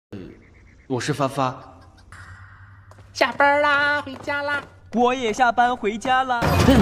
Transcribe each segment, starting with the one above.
我是帆发。 下班啦，回家啦。 我也下班回家了。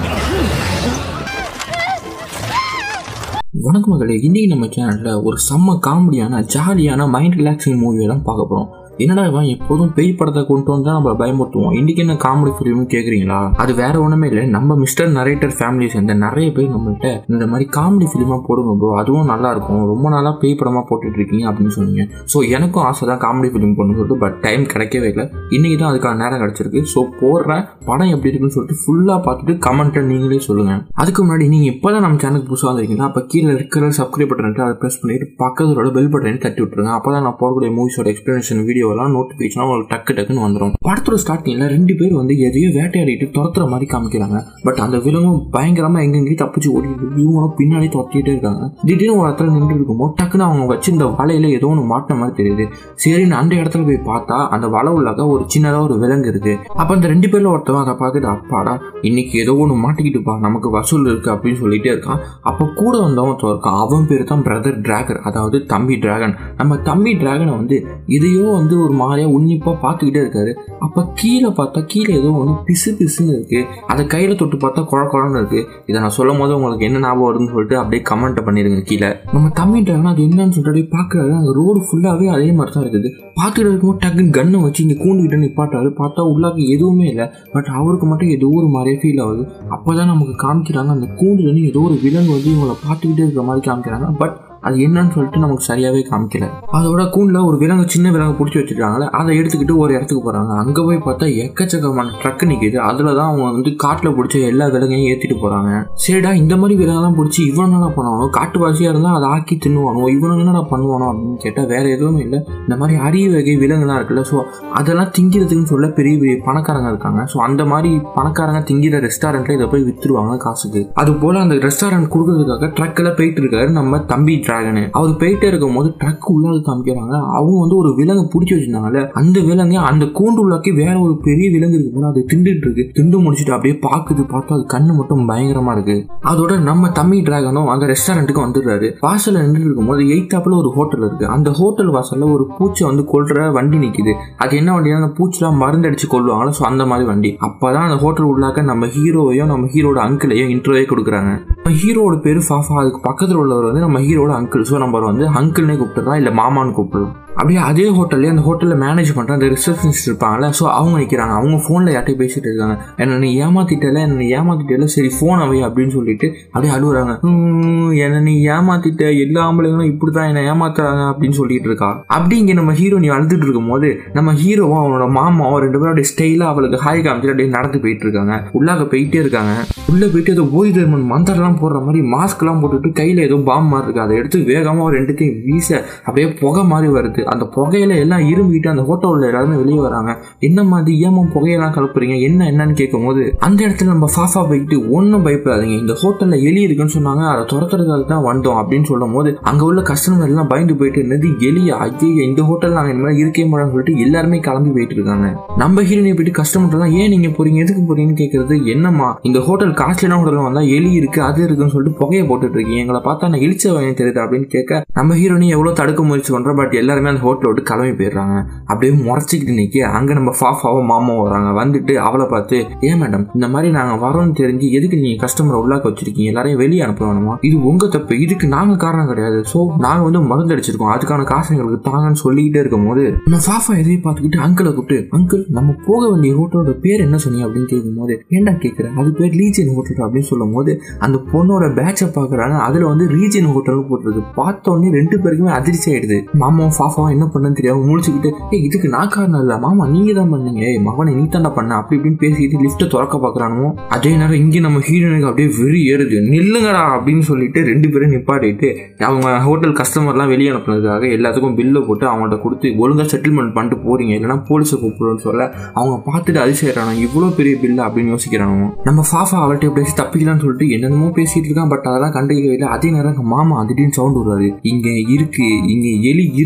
வணக்கம் மகளே இன்னைக்கு நம்ம சேனலில் ஒரு செம்ம காமெடியான ஜாலியான மைண்ட் ரிலாக்ஸிங் மூவியை தான் பார்க்க போகிறோம் என்னடா இவன் எப்போதும் பேய் படத்தை கொண்டு வந்து நம்ம பயமுறுத்துவோம் இன்னைக்கு என்ன காமெடி ஃபிலிம்னு கேட்குறீங்களா அது வேற ஒன்றுமே இல்லை நம்ம மிஸ்டர் நரேட்டர் ஃபேமிலி சேர்ந்த நிறைய பேர் நம்மள்ட்ட இந்த மாதிரி காமெடி ஃபிலிமாக போடுங்க ப்ரோ அதுவும் நல்லா இருக்கும் ரொம்ப நாளாக பேய் படமாக போட்டுட்டு இருக்கீங்க அப்படின்னு சொன்னீங்க ஸோ எனக்கும் ஆசை தான் காமெடி ஃபிலிம் பண்ணு சொல்லிட்டு பட் டைம் கிடைக்கவே இல்லை இன்னைக்கு தான் அதுக்கான நேரம் கிடைச்சிருக்கு ஸோ போடுறேன் படம் எப்படி இருக்குன்னு சொல்லிட்டு ஃபுல்லாக பார்த்துட்டு கமெண்ட்டை நீங்களே சொல்லுங்கள் அதுக்கு முன்னாடி நீங்கள் இப்போ தான் நம்ம சேனலுக்கு புதுசாக வந்திருக்கீங்கன்னா அப்போ கீழே இருக்கிற சப்ஸ்கிரைப் பட்டன் இருக்கு அதை ப்ரெஸ் பண்ணிட்டு பக்கத்தோட பெல் பட்டனை தட்டி விட்டுருங்க அப்போ தான் நான் போடக்கூடிய மூவிஸோட எக்ஸ்பிளனேஷன் வீடியோலாம் நோட்டிஃபிகேஷன் உங்களுக்கு டக்கு டக்குன்னு வந்துடும் படத்தோட ஸ்டார்டிங்கில் ரெண்டு பேர் வந்து எதையோ வேட்டையாடிட்டு துரத்துற மாதிரி காமிக்கிறாங்க பட் அந்த விலங்கும் பயங்கரமாக எங்கெங்கேயும் தப்பிச்சு ஓடிட்டு இவங்களும் பின்னாடி துரத்திட்டே இருக்காங்க திடீர்னு ஒரு இடத்துல நின்று இருக்கும்போது டக்குன்னு அவங்க வச்சிருந்த வலையில ஏதோ ஒன்று மாட்டின மாதிரி தெரியுது சரின்னு அந்த இடத்துல போய் பார்த்தா அந்த வலை உள்ளாக ஒரு சின்னதாக ஒரு விலங்கு இருக்கு அப்போ அந்த ரெண்டு பேர்ல ஒருத்தவன் அதை பார்த்துட்டு அப்பாடா இன்னைக்கு ஏதோ ஒன்று மாட்டிக்கிட்டுப்பா நமக்கு வசூல் இருக்கு அப்படின்னு சொல்லிட்டே இருக்கான் அப்போ கூட வந்தவன் ஒருத்தன் இருக்கான் அவன் பேர் தான் பிரதர் டிராகன் அதாவது தம்பி டிராகன் நம்ம தம்பி டிராகனை வந்து இதையோ வந்து ஒரு மாதிரியா உன்னிப்பாக பார்த்துக்கிட்டே இருக்காரு அப்போ கீழே பார்த்தா கீழே ஏதோ ஒன்று பிசு பிசுன்னு இருக்கு அதை கையில் தொட்டு பார்த்தா குழ குழன்னு இருக்கு இதை நான் சொல்லும் போது உங்களுக்கு என்ன ஞாபகம் வருதுன்னு சொல்லிட்டு அப்படியே கமெண்ட் பண்ணிருங்க கீழே நம்ம தம்பி டிராகன் அது என்னன்னு சொல்லிட்டு அப்படியே பார்க்குறாரு அந்த ரோடு ஃபுல்லாகவே அதே மாதிரி தான் இருக்குது பார்த்துட்டு இருக்கும்போது டக்குன்னு கன்னை வச்சு இங்கே கூண்டுகிட்ட நிப்பாட்டாரு பார்த்தா உள்ளாக எதுவுமே இல்லை பட் அவருக்கு மட்டும் ஏதோ ஒரு மாதிரியே ஃபீல் ஆகுது அப்போதான் நமக்கு காமிக்கிறாங்க அந்த கூண்டுலேருந்து ஏதோ ஒரு விலங்கு வந்து இவங்களை பார்த்துக்கிட்டே இருக்கிற மாதிரி காமிக்கிறாங்க பட் அது என்னன்னு சொல்லிட்டு நமக்கு சரியாவே காமிக்கல அதோட கூண்டில் ஒரு விலங்கு சின்ன விலங்கு பிடிச்சி வச்சிருக்காங்களே அதை எடுத்துக்கிட்டு ஒரு இடத்துக்கு போறாங்க அங்க போய் பார்த்தா எக்கச்சக்கமான ட்ரக் நிக்குது அதுல தான் அவங்க வந்து காட்டுல பிடிச்ச எல்லா விலங்கையும் ஏத்திட்டு போறாங்க சரிடா இந்த மாதிரி விலங்கெல்லாம் பிடிச்சி இவன் என்னடா பண்ணுவானோ காட்டுவாசியா இருந்தா அதை ஆக்கி தின்னுவானோ இவனுங்க என்னடா பண்ணுவானோ அப்படின்னு கேட்டா வேற எதுவுமே இல்லை இந்த மாதிரி அரிய வகை விலங்குலாம் இருக்குல்ல ஸோ அதெல்லாம் திங்கிறதுக்குன்னு சொல்ல பெரிய பெரிய பணக்காரங்க இருக்காங்க ஸோ அந்த மாதிரி பணக்காரங்க திங்கிற ரெஸ்டாரண்ட்ல இதை போய் வித்துருவாங்க காசுக்கு அது போல அந்த ரெஸ்டாரண்ட் கொடுக்கறதுக்காக ட்ரக்ல போயிட்டு இருக்காரு நம்ம தம்பி டிராகனு அவர் போயிட்டே இருக்கும் போது ட்ரக் உள்ளாக காமிக்கிறாங்க அவங்க வந்து ஒரு விலங்கு பிடிச்சி வச்சிருந்தாங்கல்ல அந்த விலங்கு அந்த கூண்டு உள்ளாக்கி வேற ஒரு பெரிய விலங்கு இருக்கு போல அது திண்டுட்டு இருக்கு திண்டு முடிச்சுட்டு அப்படியே பாக்குது பார்த்தா அது கண்ணு மட்டும் பயங்கரமா இருக்கு அதோட நம்ம தம்பி டிராகனும் அந்த ரெஸ்டாரண்ட்டுக்கு வந்துடுறாரு வாசல்ல நின்று இருக்கும்போது எயித்தாப்புல ஒரு ஹோட்டல் இருக்கு அந்த ஹோட்டல் வாசல்ல ஒரு பூச்சை வந்து கொல்ற வண்டி நிக்குது அது என்ன வண்டினா அந்த பூச்சிலாம் மருந்து அடிச்சு கொள்வாங்களோ ஸோ அந்த மாதிரி வண்டி அப்பதான் அந்த ஹோட்டல் உள்ளாக்க நம்ம ஹீரோவையும் நம்ம ஹீரோட அங்கிளையும் இன்ட்ரோவே கொடுக்குறாங்க நம்ம ஹீரோட பேரு ஃபாஃபா அதுக்கு பக்கத்தில் உள்ளவர் வந்து நம்ம ஹீரோட அங்கிள் ஸோ நம்ம வந்து அங்கிள்னே கூப்பிட்டுலாம் இல்லை மாமான்னு கூப்பிடலாம் அப்படியே அதே ஹோட்டல்லே அந்த ஹோட்டலில் மேனேஜ் பண்ணுற அந்த ரிசப்ஷனிஸ்ட் இருப்பாங்கல்ல ஸோ அவங்க நிற்கிறாங்க அவங்க ஃபோனில் யார்ட்டையும் பேசிட்டு இருக்காங்க என்ன நீ ஏமாத்திட்டல என்ன நீ ஏமாத்திட்டல சரி ஃபோன் அவை அப்படின்னு சொல்லிட்டு அப்படியே அழுகுறாங்க "ஹம், என்ன நீ ஏமாத்திட்ட எல்லா ஆம்பளைங்களும் இப்படி தான் என்னை ஏமாத்துறாங்க அப்படின்னு சொல்லிட்டு இருக்கா அப்படி இங்கே நம்ம ஹீரோ நீ அழுதுட்டு இருக்கும் போது நம்ம ஹீரோவும் அவனோட மாமாவும் ரெண்டு பேரும் அப்படியே ஸ்டைலாக அவளுக்கு ஹாய் காமிச்சிட்டு அப்படியே நடந்து போயிட்டு இருக்காங்க உள்ளாக போயிட்டே இருக்காங்க உள்ள போயிட்டு ஏதோ போய் தர்மன் மந்திரம்லாம் போடுற மாதிரி மாஸ்க்லாம் போட்டுட்டு கையில் ஏதோ பாம் மாதிரி இருக்கு அதை எடுத்து வேகமாக ஒரு ரெண்டுத்தையும் வீச அப்படியே புகை மாதிரி வருது அந்த புகையில எல்லாம் இரும்பிட்டு அந்த ஹோட்டலில் எல்லாருமே வெளியே வராங்க என்ன மாதிரி ஏமா புகையெல்லாம் கலப்புறீங்க என்ன என்னன்னு கேட்கும்போது அந்த இடத்துல நம்ம ஃபாஃபா போயிட்டு ஒன்றும் பயப்படாதீங்க இந்த ஹோட்டலில் எலி இருக்குன்னு சொன்னாங்க அதை துரத்துறதுக்காக தான் வந்தோம் அப்படின்னு சொல்லும் போது அங்கே உள்ள கஸ்டமர் எல்லாம் பயந்து போயிட்டு என்னது எலியா ஐயோ இந்த ஹோட்டல் நாங்கள் இந்த மாதிரி இருக்கே மாட்டோம்னு சொல்லிட்டு எல்லாருமே கிளம்பி போயிட்டு இருக்காங்க நம்ம ஹீரோனை போயிட்டு கஸ்டமர் தான் ஏன் நீங்க போறீங்க எதுக்கு போறீங்கன்னு கேட்கறது என்னம்மா இந்த ஹோட்டல் காஸ்ட்லியான ஹோட்டல் வந்தா எலி இருக்கு அது இருக்குன்னு சொல்லிட்டு புகையை போட்டுட்டு இருக்கீங்க எங்களை பார்த்தா நான் இழிச்ச வாங்கி தெரியுது அப்படின்னு கேட்க நம்ம ஹீரோனி எவ்வளவு தடுக்க முயற்சி பண்றோம் பட் எல்லாருமே அந்த ஹோட்டலை விட்டு கிளம்பி போயிடுறாங்க அப்படியே முறைச்சிக்கிட்டு நிக்கி அங்க நம்ம ஃபாஃபாவும் மாமாவும் வராங்க வந்துட்டு அவளை பார்த்து ஏன் மேடம் இந்த மாதிரி நாங்க வரோம்னு தெரிஞ்சு எதுக்கு நீங்க கஸ்டமரை உள்ளாக்க வச்சிருக்கீங்க எல்லாரையும் வெளியே அனுப்ப வேணுமா இது உங்க தப்பு இதுக்கு நாங்க காரணம் கிடையாது சோ நாங்க வந்து மருந்து அடிச்சிருக்கோம் அதுக்கான காசு எங்களுக்கு தாங்கன்னு சொல்லிக்கிட்டே இருக்கும் போது நம்ம ஃபாஃபா எதையும் பார்த்துக்கிட்டு அங்கிளை கூப்பிட்டு அங்கிள் நம்ம போக வேண்டிய ஹோட்டலோட பேர் என்ன சொன்னீங்க அப்படின்னு கேட்கும்போது ஏன்டா கேட்குற அது பேர் லீஜன் ஹோட்டல் அப்படின்னு சொல்லும் போது அந்த பொண்ணோட பேட்சை பார்க்குறாங்க அதுல வந்து ரீஜன் ஹோட்டல்னு போட்டிருக்கு பார்த்த உடனே ரெண்டு பேருக்குமே அதிர்ச்சி ஆயிடுது மாமாவும் ஃபாஃபாவும் என்ன பண்ணுன்னு தெரியாம முழிச்சுக்கிட்டு ஏய் இதுக்கு நான் காரணம் இல்லை மாமா நீங்க தான் பண்ணீங்க ஏய் மகனை நீ தாண்டா பண்ண அப்படி இப்படின்னு பேசிக்கிட்டு லிஃப்ட்டை திறக்க பார்க்குறானுமோ அதே நேரம் இங்கே நம்ம ஹீரோனுக்கு அப்படியே வெறி ஏறுது நில்லுங்கடா அப்படின்னு சொல்லிட்டு ரெண்டு பேரும் நிப்பாட்டிட்டு அவங்க ஹோட்டல் கஸ்டமர்லாம் வெளியே அனுப்புனதுக்காக எல்லாத்துக்கும் பில்லை போட்டு அவங்கள்ட்ட கொடுத்து ஒழுங்காக செட்டில்மெண்ட் பண்ணிட்டு போறீங்க இல்லைன்னா போலீஸை கூப்பிடுன்னு சொல்ல அவங்க பார்த்துட்டு அதிசயிறானோ இவ்வளோ பெரிய பில்லு அப்படின்னு யோசிக்கிறானோ நம்ம ஃபாஃபா அவள்கிட்ட பேசி தப்பிக்கலாம்னு சொல்லிட்டு என்னென்னமோ பேசிட்டு இருக்கான் பட் அதெல்லாம் கண்டுக்கவே இல்லை அதே நேரம் எங்க மாமா திடீர்னு சவுண்ட் வருவாரு இங்க இருக்கு இங்க எலி இருக்கு அப்படின்னு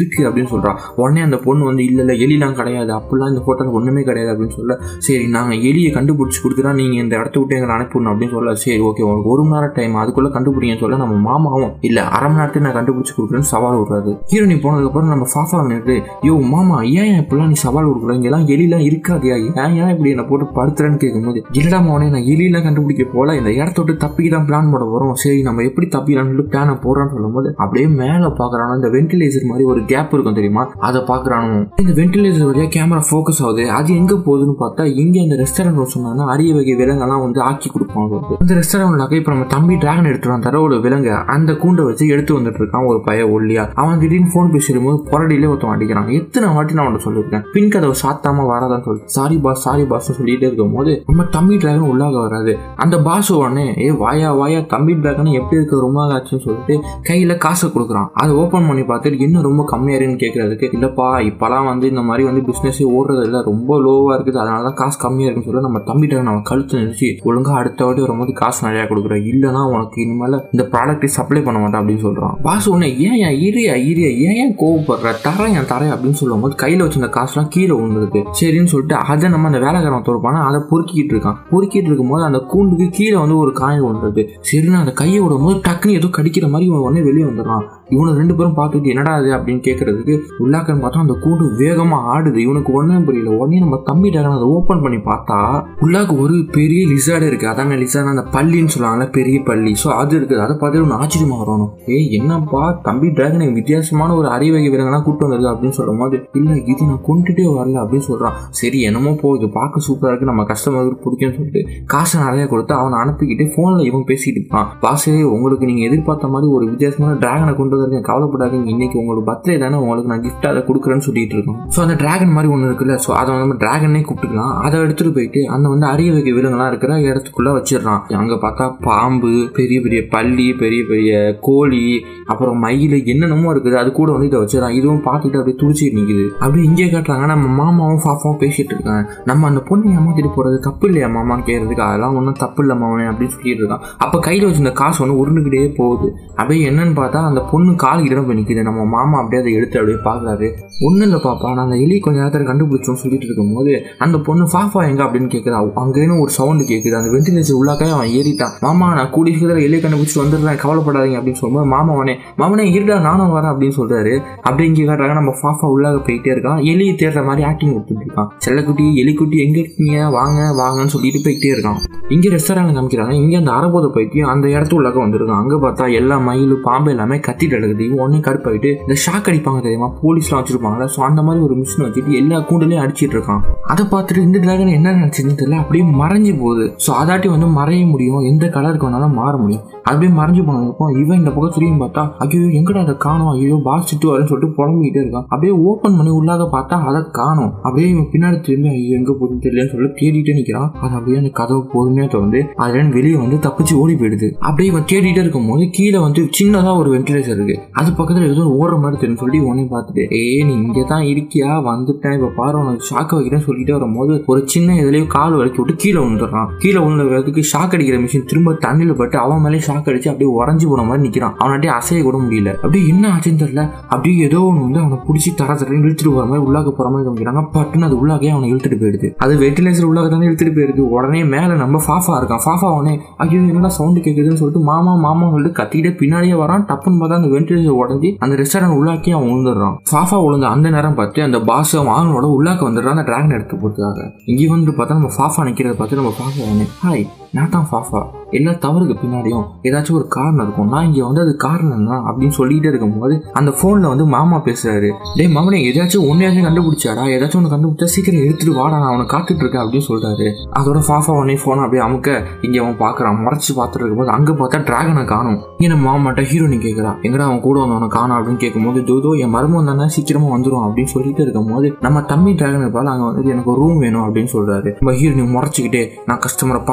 அப்படின்னு சொல்றான் உடனே அந்த பொண்ணு வந்து இல்ல இல்ல எலிலாம் கிடையாது அப்படிலாம் இந்த ஹோட்டல் ஒண்ணுமே கிடையாது அப்படின்னு சொல்ல சரி நாங்க எலியை கண்டுபிடிச்சு கொடுக்குறா நீங்க இந்த இடத்த விட்டு எங்களை அனுப்பிடணும் அப்படின்னு சொல்ல சரி ஓகே உங்களுக்கு ஒரு மணி நேரம் டைம் அதுக்குள்ள கண்டுபிடிங்கன்னு சொல்ல நம்ம மாமாவும் இல்ல அரை மணி நேரத்துக்கு நான் கண்டுபிடிச்சு கொடுக்குறேன்னு சவால் விடுறாரு ஹீரோனி போனதுக்கப்புறம் நம்ம ஃபாஃபா நின்று யோ மாமா ஏன் இப்படிலாம் நீ சவால் கொடுக்குற இங்கெல்லாம் எலிலாம் இருக்காதியா ஏன் ஏன் இப்படி என்னை போட்டு படுத்துறேன்னு கேட்கும்போது இல்லடா மோனே நான் எலியெல்லாம் கண்டுபிடிக்க போல இந்த இடத்த விட்டு தப்பிக்கு தான் பிளான் போட போறோம் சரி நம்ம எப்படி தப்பிக்கலாம்னு சொல்லி பிளானை போடுறான்னு சொல்லும்போது அப்படியே மேலே பார்க்கறானோ இந்த வென்டிலேட்டர் மாதிரி ஒரு கேப் இருக்கும் தெரியுமா அதை பார்க்கறானோ இந்த வென்டிலேட்டர் வழியா கேமரா ஃபோக்கஸ் ஆகுது அது எங்க போகுதுன்னு பார்த்தா இங்க இந்த ரெஸ்டாரண்ட் சொன்னாங்கன்னா அரிய வகை விலங்கெல்லாம் வந்து ஆக்கி கொடுப்பாங்க இந்த ரெஸ்டாரண்ட்லாக்க இப்போ நம்ம தம்பி டிராகன் எடுத்துட்டு வந்தார ஒரு விலங்கு அந்த கூண்டை வச்சு எடுத்து வந்துட்டு இருக்கான் ஒரு பைய ஒல்லியா அவன் திடீர்னு ஃபோன் பேசிடும்போது புரடியிலே ஒருத்தன் அடிக்கிறான் எத்தனை வாட்டி நான் அவன்கிட்ட சொல்லியிருக்கேன் பின் கதவை சாத்தாம வராதான்னு சொல்லி சாரி பாஸ் சாரி பாஸ் சொல்லிட்டே இருக்கும் போது நம்ம தம்பி டிராகன் உள்ளாக வராது அந்த பாஸ் உடனே ஏ வாயா வாயா தம்பி டிராகன் எப்படி இருக்க ரொம்ப நாள் ஆச்சுன்னு சொல்லிட்டு கையில காசை கொடுக்குறான் அதை ஓப்பன் பண்ணி பார்த்துட்டு இன்னும் ரொம்ப கம்மியா இருக்குன்னு கேட்கறதுக்கு இல்லப்பா இப்பெல்லாம் வந்து இந்த மாதிரி வந்து பிசினஸே ஓடுறது இல்லை ரொம்ப லோவா இருக்குது அதனால தான் காசு கம்மியா இருக்குன்னு சொல்லி நம்ம தம்பி டிராகன் அவன் கழுத்து நிறுத்தி ஒழுங்கா அடுத்த வாட்டி வரும்போது காசு நிறையா கொடுக்குற இல்லைன்னா உனக்கு இனிமேல் இந்த ப்ராடக்ட்டை சப்ளை பண்ண மாட்டேன் அப்படின்னு சொல்றான் பாஸ் உடனே ஏன் ஏன் இரியா இரியா ஏன் ஏன் கோவப்படுற தரேன் என் தரேன் அப்படின்னு சொல்லும்போது கையில வச்சிருந்த காசுலாம் கீழே விழுந்துருது சரின்னு சொல்லிட்டு அதை நம்ம அந்த வேலைக்காரன் தொடுப்பானா அதை பொறுக்கிட்டு இருக்கான் பொறுக்கிட்டு இருக்கும்போது அந்த கூண்டுக்கு கீழே வந்து ஒரு காயம் விழுந்துருது சரின்னு அந்த கையை விடும் போது டக்குன்னு ஏதோ கடிக்கிற மாதிரி இவன் உடனே வெளியே வந்துடுறான் இவனை ரெண்டு பேரும் பார்த்துட்டு என்னடா அது அப்படின்னு கேட்கறதுக்கு உள்ளாக்கன்னு பார்த்தா அந்த கூண்டு வேகமா ஆடுது இவனுக்கு ஒன்றும் புரியல உடனே நம்ம தம்பி டகன் அதை ஓப்பன் பண்ணி பார்த்தா உள்ளாக்கு ஒரு பெரிய லிசார்டு இருக்கு அதாங்க லிசார்டு அந்த பள்ளின்னு சொல்லுவாங்கல்ல பெரிய பள்ளி ஸோ அது இருக்குது அதை பார்த்து ஒன்று ஆச்சரியமா வரணும் ஏய் என்னப்பா தம்பி டிராகன் வித்தியாசமான ஒரு அறிவகை விலங்கெல்லாம் கூட்டு வந்திருக்கு அப்படின்னு சொல்லும் போது இல்ல இது நான் கொண்டுட்டே வரல அப்படின்னு சொல்றான் சரி என்னமோ போ இது பார்க்க சூப்பரா இருக்கு நம்ம கஸ்டமருக்கு பிடிக்கும்னு சொல்லிட்டு காசை நிறைய கொடுத்து அவனை அனுப்பிக்கிட்டு போன்ல இவன் பேசிட்டு இருப்பான் பாசே உங்களுக்கு நீங்க எதிர்பார்த்த மாதிரி ஒரு வித்தியாசமான டிராகனை கொண்டு வந்திருக்கேன் கவலைப்படாதீங்க இன்னைக்கு உங்களுக்கு பர்த்டே தானே உங்களுக்கு நான் gift அதை கொடுக்குறேன்னு சொல்லிட்டு இருக்கோம் ஸோ அந்த டிராகன் மாதிரி ஒன்று இருக்குல்ல ஸோ அதை வந்து நம்ம டிராகனே கூப்பிட்டுக்கலாம் அதை எடுத்துட்டு போயிட்டு அந்த வந்து அரிய வகை விலங்குலாம் இருக்கிற இடத்துக்குள்ள வச்சிடறான் அங்க பார்த்தா பாம்பு பெரிய பெரிய பள்ளி பெரிய பெரிய கோழி அப்புறம் மயில் என்னென்னமோ இருக்குது அது கூட வந்து இதை வச்சிடறான் இதுவும் பார்த்துட்டு அப்படியே துடிச்சிட்டு நிக்குது அப்படியே இங்கே காட்டுறாங்க நம்ம மாமாவும் பாப்பாவும் பேசிட்டு இருக்காங்க நம்ம அந்த பொண்ணை ஏமாத்திட்டு போறது தப்பு இல்லையா மாமா கேட்கறதுக்கு அதெல்லாம் ஒன்றும் தப்பு இல்லை மாமனே அப்படின்னு சொல்லிட்டு இருக்கான் அப்போ கையில் வச்சிருந்த காசு ஒன்று உருண்டுக்கிட்டே போகுது அப்படியே என்னன்னு பார்த்தா அந்த பொண்ணு கால் இடம் போய் நிக்குது நம்ம மாமா அப்படியே அதை எடுத்து அப்படியே பார்க்குறாரு ஒன்றும் இல்லை பாப்பா நான் அந்த எலி கொஞ்ச நேரத்தில் கண்டுபிடிச்சோன்னு சொல்லிட்டு இருக்கும்போது அந்த பொண்ணு ஃபாஃபா எங்க அப்படின்னு கேட்குறா அங்கேயும் ஒரு சவுண்டு கேட்குது அந்த வெண்டிலேஷன் உள்ளாக்காய் அவன் ஏறிட்டான் மாமா நான் கூடிய சீக்கிரம் எலியை கண்டுபிடிச்சிட்டு வந்துடுறேன் கவலைப்படாதீங்க அப்படின்னு சொல்லும்போது மாமா அவனே மாமனே இருடா நானும் வரேன் அப்படின்னு சொல்றாரு அப்படி இங்கே காட்டுறாங்க நம்ம ஃபாஃபா உள்ளாக போயிட்டே இருக்கான் எலியை தேடுற மாதிரி ஆக்டிங் கொடுத்துட்டு இருக்கான் செல்லக்குட்டி எலிக்குட்டி எங்க இருக்கீங்க வாங்க வாங்கன்னு சொல்லிட்டு போயிட்டே இருக்கான் இங்க ரெஸ்டாரண்ட் காமிக்கிறாங்க இங்க அந்த அரபோத போயிட்டு அந்த இடத்து உள்ளாக வந்திருக்கான் அங்க பார்த்தா எல்லா மயில் பாம்பு எல்லாமே கத்திட்டு கிடக்குது இவன் உடனே கடுப்பாயிட்டு இந்த ஷாக் அடிப்பாங்க தெரியுமா போலீஸ்லாம் வச்சிருப்பாங்கல்ல ஸோ அந்த மாதிரி ஒரு மிஷின் வச்சுட்டு எல்லா கூண்டுலையும் அடிச்சிட்டு இருக்கான் அதை பார்த்துட்டு இந்த டிராகன் என்ன நினைச்சதுன்னு தெரியல அப்படியே மறைஞ்சு போகுது ஸோ அதாட்டி வந்து மறைய முடியும் எந்த கலருக்கு வேணாலும் மாற முடியும் அப்படியே மறைஞ்சு போனதுக்கும் இவன் இந்த பக்கம் திரும்பி பார்த்தா ஐயோ எங்கடா அதை காணும் ஐயோ பாஸ் திட்டு வரேன்னு சொல்லிட்டு புலம்பிக்கிட்டே இருக்கான் அப்படியே ஓப்பன் பண்ணி உள்ளாக பார்த்தா அதை காணும் அப்படியே இவன் பின்னாடி திரும்பி ஐயோ எங்க போகுதுன்னு தெரியலன்னு சொல்லி தேடிட்டே நிற்கிறான் அது அப்படியே அந்த கதவு பொறுமையாக திறந்து அதுல வெளியே வந்து தப்பிச்சு ஓடி போயிடுது அப்படியே இவன் தேடிட்டே இருக்கும்போது கீழே வந்து சின்னதா ஒரு வென்டிலேட்டர் இருக்கு அது பக்கத்துல ஏதோ ஓடுற மாதிரி தெரியும் சொல்லி உடனே பார்த்துட்டு ஏ நீ இங்கே தான் இருக்கியா வந்துட்டேன் இப்போ பாரு உனக்கு ஷாக் வைக்கிறேன்னு சொல்லிட்டே வரும்போது ஒரு சின்ன இதுலயே கால் வலிக்கி விட்டு கீழே விழுந்துடுறான் கீழே விழுந்ததுக்கு ஷாக் அடிக்கிற மிஷின் திரும்ப தண்ணியில் பட்டு அவன் மேலே ஷாக் அடிச்சு அப்படியே உடஞ்சி போன மாதிரி நிற்கிறான் அவனாட்டே அசைய கூட முடியல அப்படியே என்ன ஆச்சுன்னு தெரியல அப்படியே ஏதோ ஒன்று வந்து அவனை பிடிச்சி தர தரன்னு இழுத்துட்டு போற மாதிரி உள்ளாக்க போற மாதிரி காமிக்கிறாங்க பட்டுன்னு அது உள்ளாகவே அவனை இழுத்துட்டு போயிடுது அது வெட்டிலேசர் உள்ளாக தானே இழுத்துட்டு போயிருக்கு உடனே மேலே நம்ம ஃபாஃபா இருக்கான் ஃபாஃபா உடனே ஐயோ என்னடா சவுண்டு கேட்குதுன்னு சொல்லிட்டு மாமா மாமா சொல்லிட்டு கத்திக்கிட்டே பின்னாடியே வரான் டப்புன்னு பார்த்தா அந்த வென்டிலேட்டர் உடஞ்சி அந்த ரெஸ்டாரண்ட் உள்ளாக்கி அவன் விழுந்துடுறான் ஃபாஃபா விழுந்த அந்த நேரம் பார்த்து அந்த பாஸ் அவன் ஆளுனோட உள்ளாக்க வந்துடுறான் அந்த டிராகன் எடுத்து போட்டுக்காக இங்கே வந்து பார்த்தா நம்ம ஃபாஃபா நிற்கிறத பார்த்து நம்ம ஃபாஃபா உடனே ஹாய் நான் தான் ஃபாஃபா எல்லா தவறுக்கு பின்னாடியும் ஏதாச்சும் ஒரு காரணம் இருக்கும் நான் இங்கே வந்து அது காரணம் தான் அப்படின்னு சொல்லிட்டே இருக்கும்போது அந்த ஃபோனில் வந்து மாமா பேசுறாரு டேய் மகனே ஏதாச்சும் ஒன்றையாச்சும் கண்டுபிடிச்சாடா ஏதாச்சும் ஒன்று கண்டுபிடிச்சா சீக்கிரம் எடுத்துட்டு வாடா நான் அவனை காத்துட்டு இருக்கேன் அப்படின்னு சொல்றாரு அதோட ஃபாஃபா உடனே ஃபோனை அப்படியே அமுக்க இங்கே அவன் பார்க்குறான் முறைச்சு பார்த்துட்டு இருக்கும்போது அங்கே பார்த்தா டிராகனை காணும் இங்கே நம்ம மாமாட்ட ஹீரோனி கேட்குறா எங்கடா அவன் கூட வந்தவனை காணும் அப்படின்னு கேட்கும்போது தூதோ என் மருமம் தானே சீக்கிரமா வந்துடும் அப்படின்னு சொல்லிட்டு இருக்கும்போது நம்ம தம்பி டிராகன் இருப்பால் அங்கே வந்து எனக்கு ரூம் வேணும் அப்படின்னு சொல்றாரு நம்ம ஹீரோனி முறைச்சிக்கிட்டே நான் கஸ்டமரை பார்த்துட்டு வந்துடுறேன்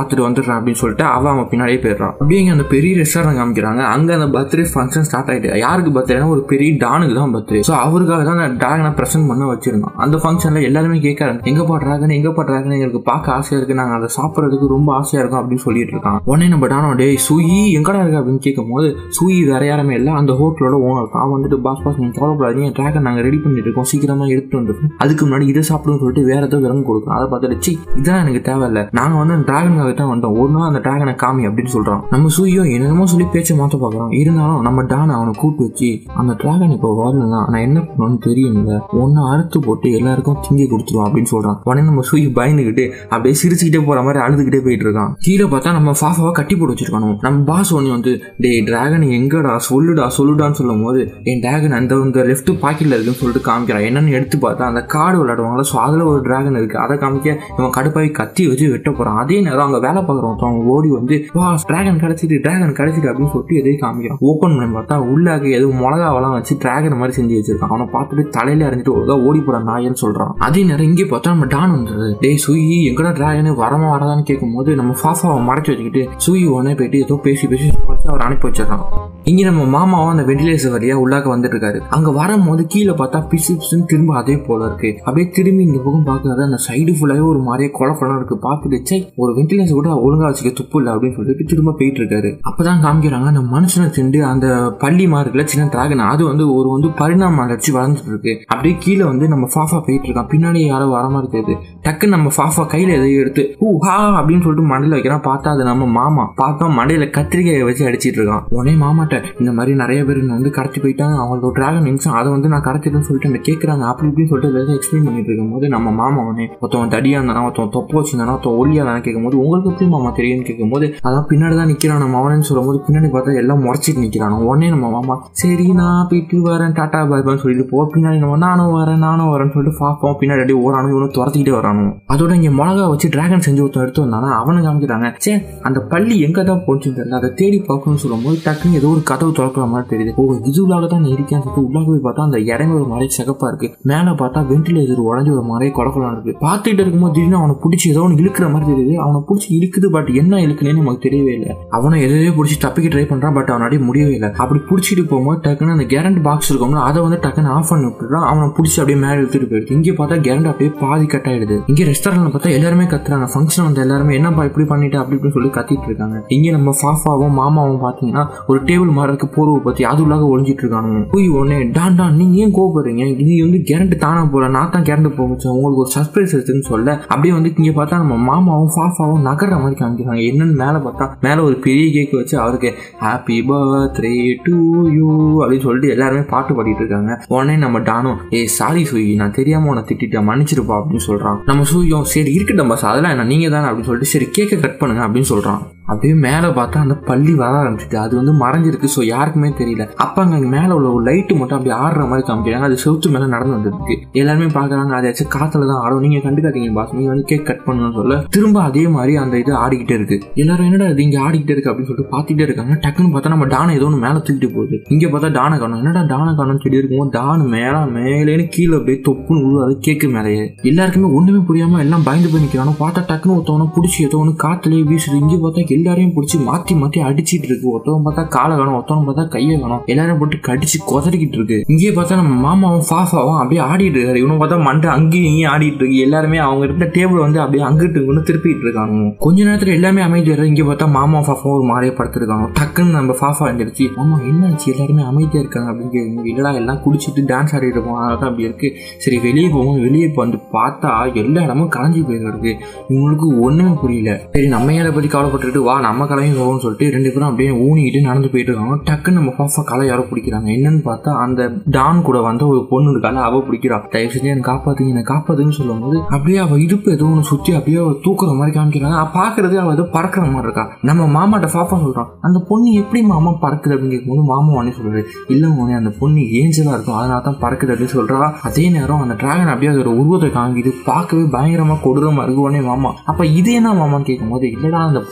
வந்துடுறேன் அப்படின்னு சொல்லிட்டு அவன் அவன் பின்னாடியே போயிடுறான் அப்படியே இங்க அந்த பெரிய ரெஸ்டாரண்ட் காமிக்கிறாங்க அங்க அந்த பர்த்டே ஃபங்க்ஷன் ஸ்டார்ட் ஆயிட்டு யாருக்கு பர்த்டேனா ஒரு பெரிய டானுக்கு தான் பர்த்டே ஸோ அவருக்காக தான் அந்த டிராகனை ப்ரெசென்ட் பண்ண வச்சிருந்தோம் அந்த ஃபங்க்ஷன்ல எல்லாருமே கேட்கறாங்க எங்கப்பா டிராகன் எங்கப்பா டிராகன் எங்களுக்கு பார்க்க ஆசையா இருக்கு நாங்க அதை சாப்பிட்றதுக்கு ரொம்ப ஆசையா இருக்கும் அப்படின்னு சொல்லிட்டு இருக்கான் உடனே நம்ம டானோ டேய் சூயி எங்கடா இருக்கு அப்படின்னு கேட்கும் போது சூயி வேற யாருமே இல்லை அந்த ஹோட்டலோட ஓனர் தான் அவன் வந்துட்டு பாஸ் பாஸ் நீங்க கவலைப்படாதீங்க டிராகன் நாங்க ரெடி பண்ணிட்டு இருக்கோம் சீக்கிரமா எடுத்துட்டு வந்துருக்கோம் அதுக்கு முன்னாடி இதை சாப்பிடுன்னு சொல்லிட்டு வேற ஏதோ விலங்கு கொடுக்கும் அதை பார்த்துட்டு சி இதான் எனக்கு தேவையில்ல நாங்க வந்து அந்த டிராகனுக்காக தான் வந்தோம் ஒரு நாள் அந்த டிராகனை காமி அப்படின்னு சொல்றான் நம்ம சூயும் என்னென்னமோ சொல்லி பேச்சை மாத்த பார்க்கறோம் இருந்தாலும் நம்ம டான் அவனை கூப்பிட்டு வச்சு அந்த டிராகன் இப்போ வரலன்னா நான் என்ன பண்ணணும்னு தெரியும்ல ஒன்னு அறுத்து போட்டு எல்லாருக்கும் திங்கி கொடுத்துருவோம் அப்படின்னு சொல்றான் உடனே நம்ம சூய் பயந்துகிட்டு அப்படியே சிரிச்சுக்கிட்டே போற மாதிரி அழுதுகிட்டே போயிட்டு இருக்கான் கீழே பார்த்தா நம்ம ஃபாஃபாவை கட்டி போட்டு வச்சிருக்கானோ நம்ம பாஸ் ஒன்று வந்து டேய் டிராகன் எங்கடா சொல்லுடா சொல்லுடான்னு சொல்லும் போது என் டிராகன் அந்த இந்த லெஃப்ட் பாக்கெட்ல இருக்குன்னு சொல்லிட்டு காமிக்கிறான் என்னன்னு எடுத்து பார்த்தா அந்த கார்டு விளையாடுவாங்களா ஸோ அதில் ஒரு டிராகன் இருக்கு அதை காமிக்க இவன் கடுப்பாய் கத்தி வச்சு வெட்ட போறான் அதே நேரம் அங்கே வேலை பார்க்குறவன் அவன் ஓடி வந்து வா டிராகன் கிடைச்சிட்டு டிராகன் கிடைச்சிட்டு அப்படின்னு சொல்லிட்டு எதையும் காமிக்கிறான் ஓப்பன் பண்ணி பார்த்தா உள்ளாக எதுவும் மிளகாவெல்லாம் வச்சு டிராகன் மாதிரி செஞ்சு வச்சிருக்கான் அவனை பார்த்துட்டு தலையில அறிஞ்சிட்டு ஒழுங்கா ஓடி போற நாயன்னு சொல்றான் அதே நேரம் இங்கே பார்த்தா நம்ம டான் வந்துடுது டேய் சுயி எங்கடா டிராகன் வரமா வரதான்னு கேட்கும்போது நம்ம ஃபாஃபாவை மறைச்சு வச்சுக்கிட்டு சுயி உடனே போயிட்டு ஏதோ பேசி பேசி வச்சு அவர் அனுப்பி வச்சிடறான் இங்க நம்ம மாமாவும் அந்த வெண்டிலேஷன் வழியா உள்ளாக்க வந்துட்டு இருக்காரு அங்க வரும்போது கீழே பார்த்தா பிசு பிசுன்னு திரும்ப அதே போல இருக்கு அப்படியே திரும்பி இந்த பக்கம் பார்க்கறது அந்த சைடு ஃபுல்லாவே ஒரு மாதிரியே குழப்பம் இருக்கு பார்த்துட்டு சை ஒரு வெண்டிலேஷன் கூட ஒழுங்கா வச்சுக்க துப்பு இல்லை அப்படின்னு சொல்லிட்டு திரும்ப போயிட்டு இருக்காரு அப்பதான் காமிக்கிறாங்க அந்த மனுஷனை திண்டு அந்த பள்ளி மார்க்ல சின்ன டிராகன் அது வந்து ஒரு வந்து பரிணாம அழைச்சி வளர்ந்துட்டு இருக்கு அப்படியே கீழே வந்து நம்ம ஃபாஃபா போயிட்டு இருக்கான் பின்னாடி யாரோ வர மாதிரி தெரியுது டக்குன்னு நம்ம ஃபாஃபா கையில எதையும் எடுத்து ஊ ஹா அப்படின்னு சொல்லிட்டு மண்டையில வைக்கிறான் பார்த்தா அது நம்ம மாமா பார்த்தா மண்டையில கத்திரிக்காயை வச்சு அடிச்சிட்டு இருக்கான் உடனே மாமாட்ட இந்த மாதிரி நிறைய பேர் என்னை வந்து கடத்தி போயிட்டாங்க அவங்களோட டிராகன் நிமிஷம் அதை வந்து நான் கடத்திட்டேன்னு சொல்லிட்டு என்ன கேட்கறாங்க அப்படி இப்படின்னு சொல்லிட்டு எல்லாத்தையும் எக்ஸ்பிளைன் பண்ணிட்டு இருக்கும்போது நம்ம மாமா உடனே ஒருத்தவன் தடியா இருந்தானா ஒருத்தவன் தொப்பை வச்சிருந்தானா ஒருத்தன் ஒல்லியா இருந்தானா கேட்கும்போது உங்களுக்கு எப்படி மாமா தெரியும்னு கேட்கும்போது அதான் பின்னாடி தான் நிக்கிறான் நம்ம அவனு சொல்லும்போது பின்னாடி பார்த்தா எல்லாம் முறைச்சிட்டு நிக்கிறான் உடனே நம்ம மாமா சரி நான் போயிட்டு வரேன் டாட்டா பாய்பான்னு சொல்லிட்டு போ பின்னாடி நம்ம நானும் வரேன் நானும் வரேன்னு சொல்லிட்டு பார்ப்போம் பின்னாடி அப்படியே ஓரானும் இவனும் துரத்திக்கிட்டே வரானு அதோட இங்க மிளகா வச்சு டிராகன் செஞ்சு ஒருத்தன் எடுத்து வந்தானா அவனை காமிக்கிறாங்க சே அந்த பள்ளி எங்க தான் போச்சுன்னு தெரியல அதை தேடி பார்க்கணும்னு சொல்லும்போது டக்குன்னு ஏதோ ஒரு கதவு திறக்கிற மாதிரி தெரியுது ஓ இது உள்ளாக தான் நான் இருக்கேன் சொல்லிட்டு உள்ளாக போய் பார்த்தா அந்த இடமே ஒரு மாதிரி சிகப்பா இருக்கு மேல பார்த்தா வென்டிலேட்டர் உடஞ்சி ஒரு மாதிரி குடக்கலாம் இருக்கு பார்த்துட்டு இருக்கும்போது திடீர்னு அவனை பிடிச்சி ஏதோ ஒன்று இழுக்கிற மாதிரி தெரியுது அவனை பிடிச்சி இழுக்குது பட் என்ன இழுக்குனேன்னு நமக்கு தெரியவே இல்லை அவனை எதையோ பிடிச்சி தப்பிக்க ட்ரை பண்றான் பட் அவனாடி முடியவே இல்லை அப்படி பிடிச்சிட்டு போகும்போது டக்குன்னு அந்த கேரண்ட் பாக்ஸ் இருக்கும்ல அதை வந்து டக்குன்னு ஆஃப் பண்ணி விட்டுறான் அவனை பிடிச்சி அப்படியே மேலே எடுத்துட்டு போயிடுது இங்கே பார்த்தா கேரண்ட் அப்படியே பாதி கட் ஆயிடுது இங்கே ரெஸ்டாரண்ட்ல பார்த்தா எல்லாருமே கத்துறாங்க ஃபங்க்ஷன் வந்து எல்லாருமே என்னப்பா இப்படி பண்ணிட்டு அப்படி இப்படின்னு சொல்லி கத்திட்டு இருக்காங்க இங்கே நம்ம ஃபாஃபாவும் மாமாவும் பார்த்தீங்கன்னா ஒரு டேபிள் மாதிரி இருக்க போர்வை பத்தி அது உள்ளாக ஒழிஞ்சிட்டு இருக்கானுங்க போய் உடனே டான் டான் நீங்க ஏன் கோபப்படுறீங்க இது வந்து கேரண்ட் தானா போல நான் தான் கேரண்ட் போக வச்சேன் உங்களுக்கு ஒரு சர்ப்ரைஸ் இருக்குன்னு சொல்ல அப்படியே வந்து இங்க பார்த்தா நம்ம மாமாவும் ஃபாஃபாவும் நகர்ற மாதிரி காமிக்கிறாங்க என்னன்னு மேலே பார்த்தா மேலே ஒரு பெரிய கேக் வச்சு அவருக்கு ஹாப்பி பர்த்டே டு யூ அப்படின்னு சொல்லிட்டு எல்லாருமே பாட்டு பாடிட்டு இருக்காங்க உடனே நம்ம டானும் ஏ சாரி சூயி நான் தெரியாம உன்னை திட்டிட்டேன் மன்னிச்சிருப்பா அப்படின்னு சொல்றான் நம்ம சூயும் சரி இருக்கட்டும் பஸ் அதெல்லாம் என்ன நீங்க தானே அப்படின்னு சொல்லிட்டு சரி கேக்கை கட் பண்ணுங்க அப்படின்னு சொல்றான் அப்படியே மேலே பார்த்தா அந்த பள்ளி வர ஆரம்பிச்சிட்டு அது வந்து மறைஞ்சிருக்கு ஸோ யாருக்குமே தெரியல அப்போ அங்கே மேலே உள்ள ஒரு லைட்டு மட்டும் அப்படியே ஆடுற மாதிரி காமிக்கிறாங்க அது செவுத்து மேலே நடந்து வந்துருக்கு எல்லாருமே பார்க்குறாங்க அதை வச்சு காற்றுல தான் ஆடும் நீங்கள் கண்டுக்காதீங்க பாஸ் நீங்கள் வந்து கேக் கட் பண்ணணும்னு சொல்ல திரும்ப அதே மாதிரி அந்த இது ஆடிக்கிட்டே இருக்கு எல்லாரும் என்னடா இது இங்கே ஆடிக்கிட்டே இருக்கு அப்படின்னு சொல்லிட்டு பார்த்துட்டே இருக்காங்க டக்குன்னு பார்த்தா நம்ம டானை ஏதோ ஒன்று மேலே தூக்கிட்டு போகுது இங்கே பார்த்தா டானை காணும் என்னடா டானை காணும் சொல்லி இருக்கும்போது டான் மேலே மேலேன்னு கீழே அப்படியே தொப்புன்னு உழுவாது கேக்கு மேலேயே எல்லாருக்குமே ஒன்றுமே புரியாமல் எல்லாம் பயந்து போய் நிற்கிறானோ பார்த்தா டக்குன்னு ஒருத்தவனை பிடிச்சி ஏதோ ஒன்று காற்றுலேயே வீசுது இங்கே பார்த்தா எல்லாரையும் பிடிச்சி மாற்றி மாற்றி அடிச்சிட்டு இருக்கு ஒருத்தவன் பார்த்தா காலை காணும் ஒருத்தவன் பார்த்தா கையை காணும் எல்லாரும் போட்டு கடிச்சு கொதறிக்கிட்டு இருக்கு இங்கேயே பார்த்தா நம்ம மாமாவும் ஃபாஃபாவும் அப்படியே ஆடிட்டு இருக்காரு இவனை பார்த்தா மண்டை அங்கேயும் இங்கேயும் ஆடிட்டு இருக்கு எல்லாருமே அவங்க இருந்த டேபிள் வந்து அப்படியே அங்கிட்டு இங்கன்னு திருப்பிட்டு இருக்காங்க கொஞ்ச நேரத்துல எல்லாமே அமைதியா இங்க பார்த்தா மாமா ஃபாஃபா ஒரு மாதிரியே படுத்திருக்காங்க டக்குன்னு நம்ம ஃபாஃபா எழுந்திருச்சு மாமா என்னாச்சு எல்லாருமே அமைதியா இருக்காங்க அப்படின்னு கேட்குங்க இல்லடா எல்லாம் குடிச்சிட்டு டான்ஸ் ஆடிட்டு இருப்போம் அதனால அப்படி இருக்கு சரி வெளியே போவோம் வெளியே வந்து பார்த்தா எல்லா இடமும் கலைஞ்சு போயிருக்கு இவங்களுக்கு ஒண்ணுமே புரியல சரி நம்ம ஏன் பத்தி கவலைப்பட்டுட்டு வா நம்ம கலையும் போவோம்னு சொல்லிட்டு ரெண்டு பேரும் அப்படியே ஊனிக்கிட்டு நடந்து போயிட்டு இருக்காங்க டக்குன்னு நம்ம ஃபாஃபா கலை யாரோ பிடிக்கிறாங்க என்னன்னு பார்த்தா அந்த டான் கூட வந்த ஒரு பொண்ணு இருக்கால அவ பிடிக்கிறா தயவு செஞ்சு எனக்கு காப்பாத்துங்க எனக்கு காப்பாத்துன்னு சொல்லும்போது அப்படியே அவ இடுப்பு ஏதோ ஒன்று சுத்தி அப்படியே அவ தூக்குற மாதிரி காமிக்கிறாங்க அவ பாக்குறது அவ ஏதோ பறக்கிற மாதிரி இருக்கா நம்ம மாமாட்ட ஃபாஃபா சொல்றான் அந்த பொண்ணு எப்படி மாமா பறக்குது அப்படின்னு கேட்கும்போது மாமா உடனே சொல்றாரு இல்ல உடனே அந்த பொண்ணு ஏஞ்சலா இருக்கும் அதனால தான் பறக்குது அப்படின்னு சொல்றா அதே நேரம் அந்த டிராகன் அப்படியே அதோட உருவத்தை காமிக்குது பார்க்கவே பயங்கரமா கொடூரமா இருக்கு உடனே மாமா அப்ப இது என்ன மாமான்னு கேட்கும்போது இல்லடா அந்த பொண்ணோட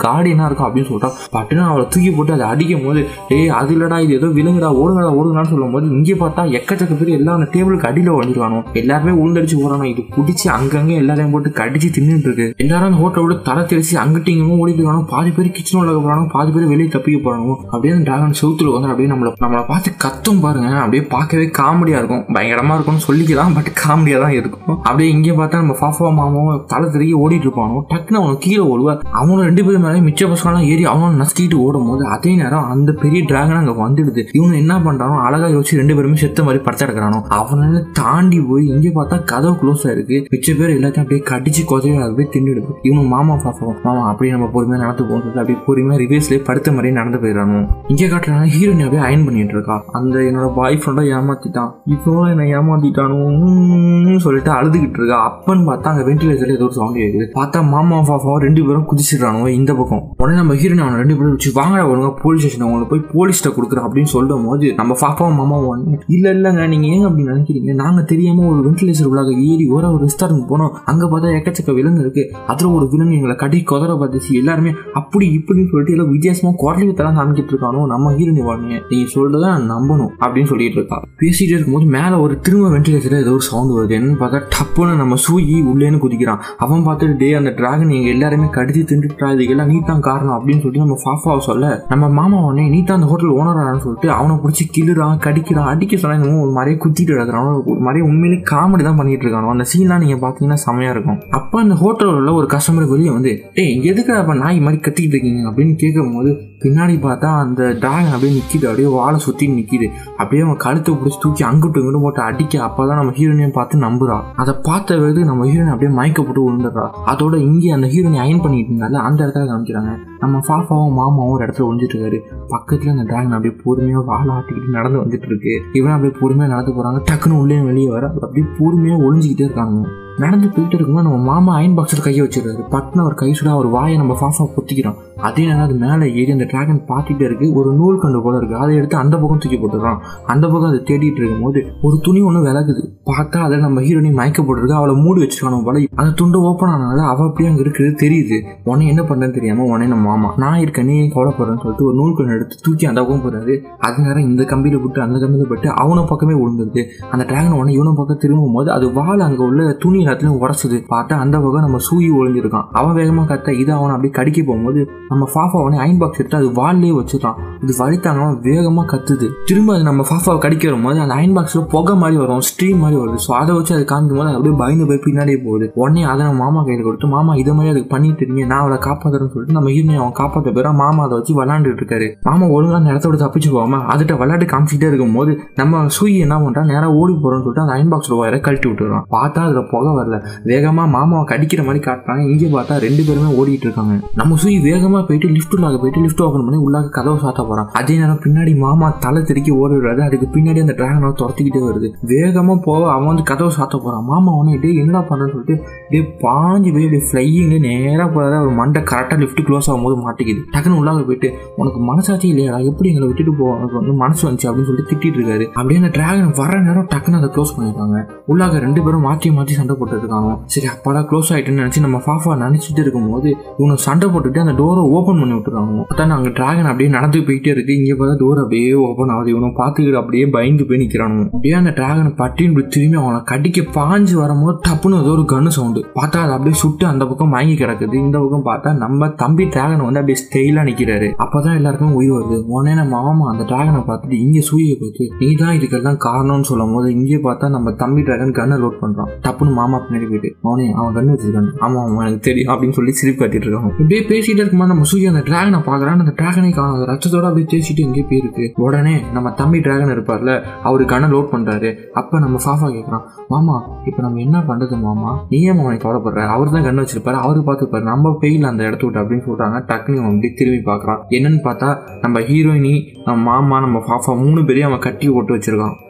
கார்டியனா இருக்கும் அப்படின்னு சொல்லிட்டா பட்டுன்னு அவளை தூக்கி போட்டு அதை அடிக்கும் போது டேய் அது இல்லடா இது ஏதோ விழுங்குடா ஓடுங்கடா ஓடுங்கடான்னு சொல்லும் போது இங்கே பார்த்தா எக்கச்சக்க பேர் எல்லாம் அந்த டேபிளுக்கு அடியில் வந்துருவானோ எல்லாருமே உளுந்தடிச்சு போறானோ இது பிடிச்சி அங்கங்க எல்லாரையும் போட்டு கடிச்சு தின்னுட்டு இருக்கு எல்லாரும் அந்த ஹோட்டலை விட்டு தலை தெரிச்சு அங்கிட்டு இங்கேயும் ஓடி போயிடுவானோ பாதி பேர் கிச்சன் உள்ள போறானோ பாதி பேர் வெளியே தப்பிக்க போறானோ அப்படியே அந்த டிராகன் செவுத்துல வந்து அப்படியே நம்மள நம்மளை பார்த்து கத்தும் பாருங்க அப்படியே பார்க்கவே காமெடியா இருக்கும் பயங்கரமா இருக்கும்னு சொல்லிக்கலாம் பட் காமெடியா தான் இருக்கும் அப்படியே இங்கே பார்த்தா நம்ம ஃபாஃபா மாமாவும் தலை திருக்கி ஓடிட்டு இருப்பானோ டக்குன்னு அவனுக்கு கீழே ஓடுவா அவனும் ரெண்டு பேரும் மேலே மிச்ச பசங்களாம் ஏறி அவனும் நசுக்கிட்டு ஓடும் போது அதே நேரம் அந்த பெரிய டிராகன் அங்க வந்துடுது இவனு என்ன பண்றானோ அழகா யோசிச்சு ரெண்டு பேருமே செத்த மாதிரி படுத்து கிடக்குறானோ அவனால தாண்டி போய் இங்கே பார்த்தா கதவு க்ளோஸ் ஆயிருக்கு மிச்ச பேர் எல்லாத்தையும் அப்படியே கடிச்சு கொதையா போய் தின்னுடுது இவனு மாமா பாப்பா மாமா அப்படியே நம்ம பொறுமையா நடந்து போகும் சொல்லிட்டு அப்படியே பொறுமையா ரிவேஸ்லயே படுத்த மாதிரியே நடந்து போயிடறானோ இங்கே காட்டுறாங்க ஹீரோயின் அப்படியே அயன் பண்ணிட்டு இருக்கா அந்த என்னோட பாய் ஃப்ரெண்டை ஏமாத்திட்டான் இப்போ என்னை ஏமாத்திட்டானோ உம்ன்னு சொல்லிட்டு அழுதுகிட்டு இருக்கா அப்பன்னு பார்த்தா அங்க வென்டிலேட்டர்ல ஏதோ ஒரு சவுண்ட் கேக்குது பார்த்தா மாமா பாப்பாவும் ரெண்டு பேரும் குதிச்சிடுறானுங்க இந்த பக்கம் உடனே நம்ம ஹீரோயின் அவனை ரெண்டு பேரும் வச்சு வாங்கடா வருங்க போலீஸ் ஸ்டேஷன் அவங்களை போய் போலீஸ்ட்ட கொடுக்குறேன் அப்படின்னு சொல்லும் போது நம்ம பாப்பாவும் மாமாவும் உடனே, இல்ல இல்லங்க நீங்க ஏங்க அப்படி நினைக்கிறீங்க நாங்க தெரியாம ஒரு வென்டிலேட்டர் உள்ளாக ஏறி ஒரு ஒரு ரெஸ்டாரண்ட் போனோம் அங்க பார்த்தா எக்கச்சக்க விலங்கு இருக்கு அதுல ஒரு விலங்கு எங்களை கடி கொதற பார்த்துச்சு எல்லாருமே அப்படி இப்படின்னு சொல்லிட்டு எல்லாம் வித்தியாசமா குரலி தரம் காமிக்கிட்டு இருக்கானோ நம்ம ஹீரோனி வாழ்க்கைய நீங்க சொல்றத நான் நம்பணும் அப்படின்னு சொல்லிட்டு இருக்கா பேசிட்டே இருக்கும்போது மேல ஒரு திரும்ப வென்டிலேட்டர் ஏதோ ஒரு சவுண்ட் வருது என்னன்னு பார்த்தா டப்புன்னு நம்ம சூயி உள்ளேன்னு குதிக்கிறான் அவன் பார்த்துட்டு டே அந்த டிராகன் எங்க எல்லாருமே கடிச்சு தின்றுட்டா இதுக்கெல்லாம் நீ தான் காரணம் அப்படின்னு சொல்லிட்டு நம்ம ஃபாஃபாவை சொல்ல நம்ம மாமா உடனே நீ தான் அந்த ஹோட்டல் ஓனரானு சொல்லிட்டு அவனை பிடிச்சி கிள்ளுறான் கடிக்கிறான் அடிக்க சொன்னா என்னமோ ஒரு மாதிரியே குத்திட்டு கிடக்குறான் ஒரு மாதிரியே உண்மையிலே காமெடி தான் பண்ணிட்டு இருக்கானோ அந்த சீன்லாம் நீங்க பாத்தீங்கன்னா செமையா இருக்கும் அப்ப அந்த ஹோட்டலில் உள்ள ஒரு கஸ்டமர் வெளியே வந்து டேய் இங்க எதுக்கு அப்ப நாய் மாதிரி கத்திக்கிட்டு இருக்கீங்க அப்படின்னு கேட்கும் போது பின்னாடி பார்த்தா அந்த டிராகன் அப்படியே நிக்குது அப்படியே வாழை சுத்தி நிக்குது அப்படியே அவன் கழுத்தை பிடிச்சி தூக்கி அங்கிட்டு இங்கிட்டு போட்டு அடிக்க அப்பதான் நம்ம ஹீரோனையும் பார்த்து நம்புறா அதை பார்த்த வேறு நம்ம ஹீரோயின் அப்படியே மயக்கப்பட்டு விழுந்துடுறா அதோட இங்கே அந்த ஹீரோனை அயன் பண்ணிட்டு இருந்தால அந்த இடத்துல காமிக்கிறாங்க நம்ம ஃபாஃபாவும் மாமாவும் ஒரு இடத்துல ஒழிஞ்சிட்டு இருக்காரு பக்கத்துல அந்த டிராகன் அப்படியே பொறுமையா வாழை ஆட்டிக்கிட்டு நடந்து வந்துட்டு இருக்கு இவன் அப்படியே பொறுமையா நடந்து போறாங்க டக்குன்னு உள்ளே வெளியே வர அப்படியே பொறுமையா ஒளிஞ்சுக்கிட்டே இருக்காங்க நடந்து போயிட்டு இருக்கும்போது நம்ம மாமா அயன் பாக்ஸில் கையை வச்சிருக்காரு பட்டுன்னு அவர் கை சுடா ஒரு வாயை நம்ம ஃபாஃபா பொத்திக்கிறோம் அதே நேரம் அது மேலே ஏறி அந்த டிராகன் பார்த்துட்டே இருக்கு ஒரு நூல் கண்டு போல இருக்கு அதை எடுத்து அந்த பக்கம் தூக்கி போட்டுறான் அந்த பக்கம் அதை தேடிட்டு இருக்கும்போது ஒரு துணி ஒன்று விலகுது பார்த்தா அதில் நம்ம ஹீரோனி மயக்கப்பட்டிருக்கு அவளை மூடி வச்சிருக்கானோ போல அந்த துண்டு ஓப்பன் ஆனதால அவள் அப்படியே அங்கே இருக்கிறது தெரியுது உடனே என்ன பண்ணுறேன்னு தெரியாம உடனே நம்ம மாமா நான் இருக்கேன் நீ கவலைப்படுறேன்னு சொல்லிட்டு ஒரு நூல் கண்டு எடுத்து தூக்கி அந்த பக்கம் போறாரு அது நேரம் இந்த கம்பியில விட்டு அந்த கம்பியில பட்டு அவனை பக்கமே விழுந்துருது அந்த டிராகன் உடனே இவனை பக்கம் திரும்பும் போது அது வால் அங்கே உள்ள துணி எல்லாத்தையும் உரசுது பார்த்தா அந்த பக்கம் நம்ம சூயி ஒளிஞ்சிருக்கான் அவன் வேகமா கத்த இது அவனை அப்படியே கடிக்க போகும்போது நம்ம ஃபாஃபா உடனே அயன் பாக்ஸ் எடுத்து அது வால்லே வச்சிருக்கான் இது வலித்தாங்க வேகமா கத்துது திரும்ப அது நம்ம ஃபாஃபாவை கடிக்க வரும்போது அந்த அயன் பாக்ஸ்ல புகை மாதிரி வரும் ஸ்ட்ரீம் மாதிரி வருது ஸோ அதை வச்சு அது காமிக்கும் போது அது அப்படியே பயந்து போய் பின்னாடியே போகுது உடனே அதை நம்ம மாமா கையில் கொடுத்து மாமா இதை மாதிரி அதுக்கு பண்ணிட்டு இருக்கீங்க நான் அவளை காப்பாத்துறேன்னு சொல்லிட்டு நம்ம ஹீரோனை அவன் காப்பாற்ற பேரா மாமா அதை வச்சு விளாண்டுட்டு இருக்காரு மாமா ஒழுங்கா அந்த இடத்த விட்டு தப்பிச்சு போகாம அதுகிட்ட விளையாட்டு காமிச்சிட்டே இருக்கும்போது நம்ம சூயி என்ன பண்றான் நேரா ஓடி போறோம்னு சொல்லிட்டு அந்த அயன் பாக்ஸ் ஒயரை கழட்டி விட்டுறான் பார்த்தா அதுல புகை வரல வேகமா மாமாவை கடிக்கிற மாதிரி காட்டுறாங்க இங்கே பார்த்தா ரெண்டு பேருமே ஓடிட்டு இருக்காங்க நம்ம சூய் வேகமா போயிட்டு லிஃப்ட் உள்ளாக போயிட்டு லிஃப்ட் ஓப்பன் பண்ணி உள்ளாக கதவை சாத்த போறான் அதே நேரம் பின்னாடி மாமா தலை திருக்கி ஓடிடுறாரு அதுக்கு பின்னாடி அந்த டிராகனை துரத்திக்கிட்டே வருது வேகமா போக அவன் வந்து கதவை சாத்த போறான் மாமா அவனை டே என்னடா பண்றேன்னு சொல்லிட்டு டே பாஞ்சு போய் இப்படி ஃப்ளையிங்ல நேரா போறாரு அவர் மண்டை கரெக்டா லிஃப்ட் க்ளோஸ் ஆகும்போது மாட்டிக்குது டக்குன்னு உள்ளாக போயிட்டு உனக்கு மனசாட்சி இல்லையாடா எப்படி எங்களை விட்டுட்டு போ உனக்கு வந்து மனசு வந்துச்சு அப்படின்னு சொல்லிட்டு திட்டிட்டு இருக்காரு அப்படியே அந்த டிராகன் வர நேரம் டக்குன்னு அதை க்ளோஸ் பண்ணிருக்காங்க உள்ளாக ரெண்டு பேரும் மாற்றி மாற்றி சண்டை போட்டு இருக்காங்க சரி அப்பாடா க்ளோஸ் ஆயிட்டுன்னு நினைச்சு நம்ம ஃபாஃபா நினைச்சிட்டு இருக்கும்போது இவனை சண்டை போட்டுட்டு அந்த டோரை ஓப்பன் பண்ணி விட்டுறாங்க பார்த்தா நாங்கள் டிராகன் அப்படியே நடந்து போயிட்டே இருக்கு இங்கே பார்த்தா டோர் அப்படியே ஓப்பன் ஆகுது இவனை பார்த்துக்கிட்டு அப்படியே பயந்து போய் நிற்கிறானு அப்படியே அந்த டிராகனை பட்டின்னு இப்படி திரும்பி அவனை கடிக்க பாஞ்சு வரும்போது டப்புன்னு ஏதோ ஒரு கன்னு சவுண்டு பார்த்தா அது அப்படியே சுட்டு அந்த பக்கம் மயங்கி கிடக்குது இந்த பக்கம் பார்த்தா நம்ம தம்பி டிராகன் வந்து அப்படியே ஸ்டைலா நிக்கிறாரு அப்பதான் எல்லாருக்கும் உயிர் வருது உடனே நம்ம மாமா அந்த டிராகனை பார்த்துட்டு இங்க சூயை பார்த்து நீ தான் இதுக்கெல்லாம் காரணம்னு சொல்லும் போது இங்கே பார்த்தா நம்ம தம்பி டிராகன் கன்னை லோட் பண்றான் டப்புன்னு மாமா பின்னாடி போயிட்டு அவனே அவன் கண்ணு வச்சிருக்கான் ஆமா அவன் எனக்கு தெரியும் அப்படின்னு சொல்லி சிரிப்பு காட்டிட்டு இருக்காங்க இப்படியே பேசிட்டு இருக்கும்போது நம்ம சூரிய அந்த டிராகனை பாக்குறான் அந்த டிராகனை காணாத ரத்தத்தோட அப்படியே தேய்ச்சிட்டு எங்கேயே போயிருக்கு உடனே நம்ம தம்பி டிராகன் இருப்பார்ல அவரு கண்ணை லோட் பண்றாரு அப்ப நம்ம ஃபாஃபா கேட்கறான் மாமா இப்போ நம்ம என்ன பண்றது மாமா நீ ஏன் அவனை கவலைப்படுற அவர் தான் கண்ணு வச்சிருப்பாரு அவரு பார்த்துப்பாரு நம்ம பெயில் அந்த இடத்த விட்டு அப்படின்னு சொல்றாங்க டக்குனு அவன் அப்படியே திரும்பி பார்க்கறான் என்னன்னு பார்த்தா நம்ம ஹீரோயினி நம்ம மாமா நம்ம ஃபாஃபா மூணு பேரையும் அவன் கட்டி போட்டு வச்சிருக்கான்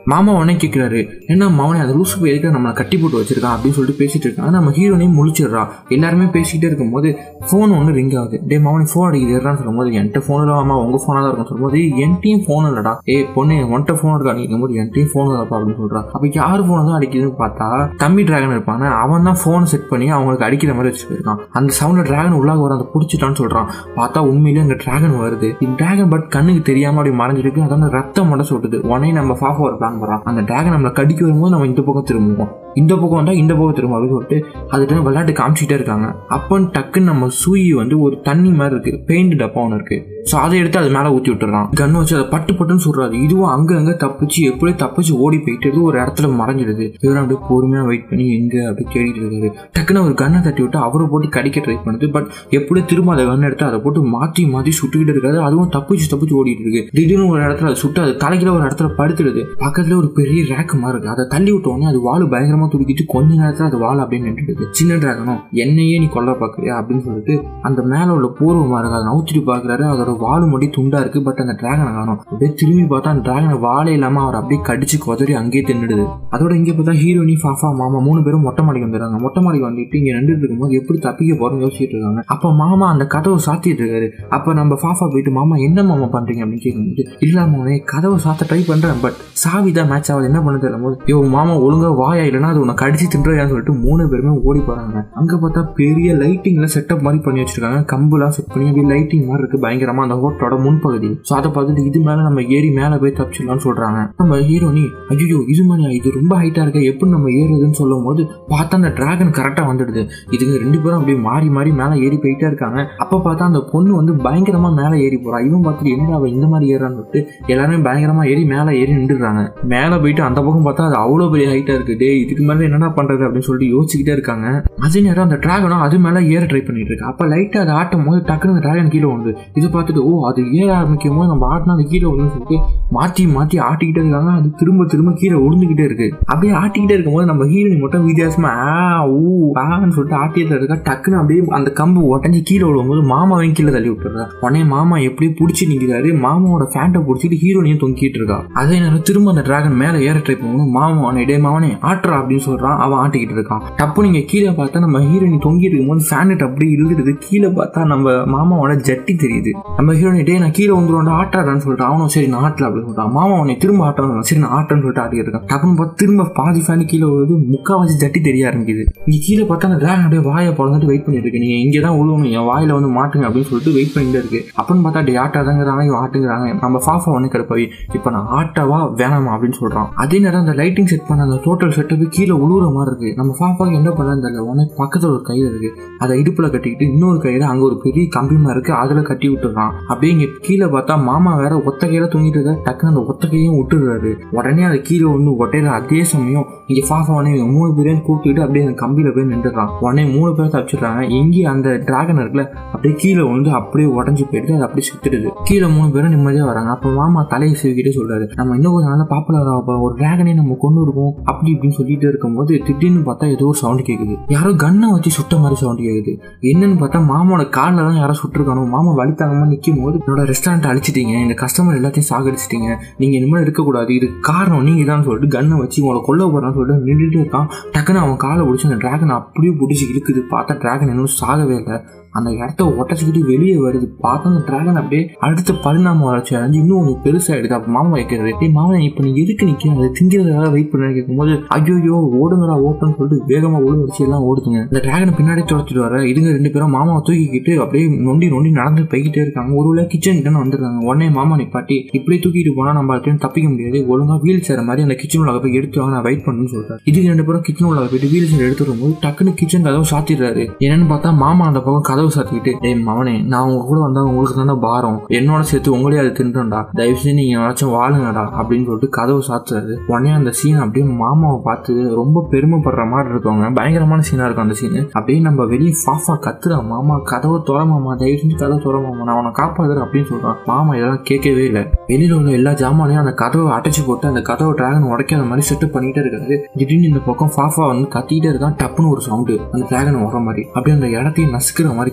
மாமா உடனே கேட்கிறாரு என்ன மாவனே அந்த லூசு போய் எதுக்கு நம்மளை கட்டி போட்டு வச்சிருக்கான் அப்படின்னு சொல்லிட்டு பேசிட்டு இருக்காங்க நம்ம ஹீரோனையும் முழிச்சிடுறா எல்லாருமே பேசிக்கிட்டே இருக்கும்போது ஃபோன் ஒன்று ரிங் ஆகுது டே மாவனி ஃபோன் அடிக்கிறான்னு சொல்லும்போது என்கிட்ட ஃபோன் இல்லாம உங்க ஃபோனாக தான் இருக்கும் சொல்லும்போது என்கிட்டயும் ஃபோன் இல்லடா ஏ பொண்ணு உன்கிட்ட ஃபோன் இருக்கா நீங்க போது என்கிட்டயும் ஃபோன் இல்லப்பா அப்படின்னு சொல்றா அப்ப யார் ஃபோன் தான் அடிக்குதுன்னு பார்த்தா தம்பி டிராகன் இருப்பானே அவன் தான் ஃபோன் செட் பண்ணி அவங்களுக்கு அடிக்கிற மாதிரி வச்சு போயிருக்கான் அந்த சவுண்ட்ல டிராகன் உள்ளாக வர அதை பிடிச்சிட்டான்னு சொல்றான் பார்த்தா உண்மையிலேயே அந்த டிராகன் வருது இந்த டிராகன் பட் கண்ணுக்கு தெரியாம அப்படி மறைஞ்சிருக்கு அதான் ரத்தம் மட்டும் சொல்லுது உடனே நம்ம ஃபாஃபா ஒரு பிளான் பண்றோம் அந்த டிராகன் நம்மளை கடிக்க வரும்போது நம்ம இந்த பக்கம் திரும்புவோம் இந்த பக்கம் வந்தா இந்த பக்கம் திரும்ப அப்படின்னு சொல்லிட்டு அதுட்டு விளையாட்டு காமிச்சிட்டே இருக்காங்க அப்பன்னு டக்குன்னு நம்ம சூயி வந்து ஒரு தண்ணி மாதிரி இருக்கு பெயிண்ட் டப்பா ஒன்று இருக்கு ஸோ அதை எடுத்து அது மேலே ஊற்றி விட்டுறான் கன் வச்சு அதை பட்டு பட்டுன்னு சொல்றாரு இதுவும் அங்க அங்க தப்பிச்சு எப்படியோ தப்பிச்சு ஓடி போயிட்டு ஒரு இடத்துல மறைஞ்சிடுது இவரும் அப்படியே பொறுமையா வெயிட் பண்ணி எங்க அப்படி தேடிட்டு இருக்காரு டக்குன்னு ஒரு கண்ணை தட்டி விட்டு அவரை போட்டு கடிக்க ட்ரை பண்ணுது பட் எப்படியோ திரும்ப அதை கன் எடுத்து அதை போட்டு மாற்றி மாற்றி சுட்டுக்கிட்டு இருக்காரு அதுவும் தப்பிச்சு தப்பிச்சு ஓடிட்டு இருக்கு திடீர்னு ஒரு இடத்துல அது சுட்டு அது தலைக்கிற ஒரு இடத்துல படுத்துடுது பக்கத்துல ஒரு பெரிய ரேக்கு மாதிரி இருக்கு அதை தள்ளி விட்ட உடனே அது வாழு பயங்கரமா துடிக்கிட்டு கொஞ்ச நேரத்துல அது வாழ அப்படின்னு நின்றுடுது சின்ன டிராகனும் என்னையே நீ கொல்ல பாக்குறியா அப்படின்னு சொல்லிட்டு அந்த மேல உள்ள பூர்வமா இருக்கு அதை நவுத்திட்டு பாக்குறாரு அதோட வாழு மட்டும் துண்டா இருக்கு பட் அந்த டிராகனை காணும் அப்படியே திரும்பி பார்த்தா அந்த டிராகனை வாழை இல்லாம அவர் அப்படியே கடிச்சு குதறி அங்கேயே தின்னுடுது அதோட இங்க பார்த்தா ஹீரோனி ஃபாஃபா மாமா மூணு பேரும் மொட்டை மாடிக்கு வந்துடுறாங்க மொட்டை மாடிக்கு வந்துட்டு இங்க நின்றுட்டு இருக்கும்போது எப்படி தப்பிக்க போறோம்னு யோசிச்சுட்டு இருக்காங்க அப்ப மாமா அந்த கதவை சாத்திட்டு இருக்காரு அப்ப நம்ம ஃபாஃபா போயிட்டு மாமா என்ன மாமா பண்றீங்க அப்படின்னு கேட்கும்போது இல்லாம கதவை சாத்த ட்ரை பண்றேன் பட் சாவி தான் மேட்ச் ஆகுது என்ன பண்ண தெரியல போது யோ மாமா ஒழுங்கா வாயா இல்லைன்னா அது உன்னை கடிச்சு தின்றான்னு சொல்லிட்டு மூணு பேருமே ஓடி போறாங்க அங்க பார்த்தா பெரிய லைட்டிங்ல செட்டப் மாதிரி பண்ணி வச்சிருக்காங்க கம்புலாம் செட் பண்ணி அப்படியே லைட்டிங் மாதிரி இருக்கு பயங்கரமா அந்த ஹோட்டலோட முன்பகுதி ஸோ அதை பார்த்துட்டு இது மேல நம்ம ஏறி மேல போய் தப்பிச்சிடலாம்னு சொல்றாங்க நம்ம ஹீரோனி ஐயோ இது மாதிரியா இது ரொம்ப ஹைட்டா இருக்கு எப்படி நம்ம ஏறுதுன்னு சொல்லும் போது பார்த்தா அந்த டிராகன் கரெக்டா வந்துடுது இதுங்க ரெண்டு பேரும் அப்படியே மாறி மாறி மேல ஏறி போயிட்டே இருக்காங்க அப்ப பார்த்தா அந்த பொண்ணு வந்து பயங்கரமா மேல ஏறி போறா இவன் பார்த்துட்டு என்ன அவ இந்த மாதிரி ஏறான்னு சொல்லிட்டு எல்லாருமே பயங்கரமா ஏறி மேல ஏறி நின்றுறாங்க மேல போயிட்டு அந்த பக்கம் பார்த்தா அது அவ்வளவு பெரிய ஹைட்டா இருக்கு டே இதுக்கு மேல என்னடா பண்றது அப்படின்னு சொல்லிட்டு யோசிச்சுக்கிட்டே இருக்காங்க அதே நேரம் அந்த டிராகனும் அது மேல ஏற ட்ரை பண்ணிட்டு இருக்கு அப்ப லைட்டா அதை ஆட்டும் போது டக்குனு அந்த டிராகன் கீழே வந்து இதை பார்த்துட்டு ஓ அது ஏற ஆரம்பிக்கும் போது நம்ம ஆட்டினா அது கீழே வரும்னு சொல்லிட்டு மாத்தி மாத்தி ஆட்டிக்கிட்டே இருக்காங்க அது திரும்ப திரும்ப கீழே உளுந்துகிட்டே இருக்கு அப்படியே ஆட்டிக்கிட்டே இருக்கும்போது நம்ம ஹீரோயின் மட்டும் வித்தியாசமா ஆ ஊ ஆன்னு சொல்லிட்டு ஆட்டிட்டு இருக்கா டக்குன்னு அப்படியே அந்த கம்பு உடஞ்சி கீழே விழும்போது மாமாவையும் கீழே தள்ளி விட்டுறா உடனே மாமா எப்படி பிடிச்சி நிற்கிறாரு மாமாவோட ஃபேண்ட்டை பிடிச்சிட்டு ஹீரோனையும் தொங்கிட்டு இருக்கா அதே நேரம் திரும்ப அந்த டிராகன் மேலே ஏற ட்ரை பண்ணும்போது மாமா அவனை இடே மாவனே ஆட்டுறா அப்படின்னு சொல்றான் அவன் ஆட்டிக்கிட்டு இருக்கான் டப்பு நீங்க கீழே பார்த்தா நம்ம ஹீரோயின் தொங்கிட்டு இருக்கும்போது ஃபேனட் அப்படியே இழுத்துடுது கீழே பார்த்தா நம்ம மாமாவோட ஜட்டி தெரியுது நம்ம ஹீரோயின் டே நான் கீழே வந்துருவோம் ஆட்டாடான்னு சொல்லிட்டு அவனும் சரி நான் ஆட்டல அப்படின்னு சொல்றான் மாமா அவனை திரும்ப ஆட்டான்னு சரி நான் ஆட்டன்னு சொல்லிட்டு ஆட்டிட்டு இருக்கான் டப்புன்னு பார்த்து திரும்ப பாதி ஃபேன் கீழே வருது முக்காவாசி ஜட்டி தெரிய ஆரம்பிக்குது இங்க கீழே பார்த்தா அந்த டிராகன் அப்படியே வாயை பிறந்துட்டு வெயிட் பண்ணிட்டு இருக்கு நீங்க இங்கே தான் உழுவணும் என் வாயில வந்து மாட்டுங்க அப்படின்னு சொல்லிட்டு வெயிட் பண்ணிட்டு இருக்கு அப்படின்னு பார்த்தா டே ஆட்டாதாங்கிறாங்க இவன் ஆட்டுங்கிறாங்க நம்ம ஃபாஃபா ஒன்று கிடப்பாவி இப்போ நான் ஆட்டவா வேணாமா அப்படின்னு சொல்றான் அதே நேரம் அந்த லைட்டிங் செட் பண்ண அந்த டோட்டல் செட்டப் கீழே உழுவுற மாதிரி இருக்கு நம்ம ஃபாஃபாக்கு என்ன பண்ணலாம் தெரியல உடனே பக்கத்துல ஒரு கயிறு இருக்கு அதை இடுப்புல கட்டிக்கிட்டு இன்னொரு கயிறு அங்க ஒரு பெரிய கம்பி மாதிரி இருக்கு அதுல கட்டி விட்டுறான் அப்படியே இங்க கீழே பார்த்தா மாமா வேற ஒத்த கையில தூங்கிட்டு இருக்க டக்குன்னு அந்த ஒத்த கையும் விட்டுறாரு உடனே அது கீழே வந்து ஒட்டையில அதே சமயம் இங்க ஃபாஃபா உடனே இவங்க மூணு பேரையும் கூப்பிட்டுட்டு அப்படியே அந்த கம்பியில போய் நின்றுறான் உடனே மூணு பேர் தப்பிச்சிடுறாங்க இங்கே அந்த டிராகன் இருக்குல்ல அப்படியே கீழே வந்து அப்படியே உடஞ்சி போயிடுது அது அப்படியே சுத்திடுது கீழே மூணு பேரும் நிம்மதியா வராங்க அப்ப மாமா தலையை சிவிக்கிட்டே சொல்றாரு நம்ம இன்னும் கொஞ்சம் நல்லா பாப்புலர் ஆக போறோம் ஒரு டிராகனே நம்ம கொண்டு இருக்கோம் அப்படி இப்படின்னு சொல்லிட்டு இருக்கும்போது திடீர்னு பார்த்தா ஏதோ ஒரு சவுண்ட் கேக்குது யாரோ கன்னை வச்சு சுட்ட மாதிரி சவுண்ட் கேக்குது என்னன்னு பார்த்தா மாமாவோட காலில் தான் யாரோ சுட்டிருக்கானோ மாமா வழி தாங்காம நிற்கும் போது என்னோட ரெஸ்டாரண்ட் அழிச்சிட்டீங்க இந்த கஸ்டமர் எல்லாத்தையும் சாகடிச்சிட்டீங்க நீங்க இனிமேல் இருக்கக்கூடாது இது காரணம் நீங்க தான் சொல்லிட்டு கன்னை வச்சு உங்களை கொல்ல போறான்னு சொல்லிட்டு நின்றுட்டு இருக்கான் டக்குன்னு அவன் காலை பிடிச்சி அந்த டிராகன் அப்படியே பிடிச்சி இழுக்குது பார்த்தா டிராகன் இன்னும் சாகவே இல்லை அந்த இடத்த ஒட்டச்சிக்கிட்டு வெளியே வருது பார்த்தா அந்த டிராகன் அப்படியே அடுத்த பரிணாம வளர்ச்சி அடைஞ்சு இன்னும் கொஞ்சம் பெருசாயிடுது அப்போ மாமா வைக்கிறது டேய் மாமா இப்போ நீ எதுக்கு நிற்க அதை திங்கிறதுக்காக வெயிட் பண்ணி கேட்கும்போது ஐயோ ஓடுங்கடா ஓட்டன்னு சொல்லிட்டு வேகமாக ஓடு வச்சு எல்லாம் ஓடுதுங்க இந்த டிராகனை பின்னாடி துரத்துட்டு வர இதுங்க ரெண்டு பேரும் மாமாவை தூக்கிக்கிட்டு அப்படியே நொண்டி நொண்டி நடந்து போய்கிட்டே இருக்காங்க ஒரு வேளை கிச்சன் கிட்ட வந்துருக்காங்க உடனே மாமா நிப்பாட்டி இப்படி தூக்கிட்டு போனா நம்ம அதுலேருந்து தப்பிக்க முடியாது ஒழுங்கா வீல் சேர மாதிரி அந்த கிச்சன் உள்ள போய் எடுத்து வாங்க நான் வெயிட் பண்ணுன்னு சொல்றாரு இதுக்கு ரெண்டு பேரும் கிச்சன் உள்ள போயிட்டு வீல் சேர் எடுத்து வரும்போது டக்குன்னு கிச்சன் கதவை சாத்திடுறாரு என்னன்னு பார்த்தா மாமா அந்த பக்கம் கதவு சாத்திக்கிட்டு டேய் மவனே நான் உங்க கூட வந்தா உங்களுக்கு தானே பாரம் என்னோட சேர்த்து உங்களே அதை தின்றுண்டா தயவு செஞ்சு நீங்க ஏதாச்சும் வாழுங்கடா அப்படின்னு சொல்லிட்டு கதவு சாத்துறாரு உடனே அந்த சீன் அப்படியே மாமாவை பார்த்து ரொம்ப பெருமைப்படுற மாதிரி இருக்கவங்க பயங்கரமான சீனா இருக்கும் அந்த சீன் அப்படியே நம்ம வெளியே ஃபாஃபா கத்துறா மாமா கதவை துற மாமா தயவு செஞ்சு கதவை துற மாமா நான் அவனை காப்பாதுறேன் அப்படின்னு சொல்றான் மாமா இதெல்லாம் கேட்கவே இல்லை வெளியில உள்ள எல்லா ஜாமானையும் அந்த கதவை அடைச்சு போட்டு அந்த கதவை டிராகன் உடைக்காத மாதிரி செட்டப் பண்ணிட்டே இருக்காரு திடீர்னு இந்த பக்கம் ஃபாஃபா வந்து கத்திக்கிட்டே இருக்கான் டப்புன்னு ஒரு சவுண்டு அந்த டிராகன் வர மாதிரி அப்படியே அந்த இடத்தையும் நசுக்கிற மாதிரி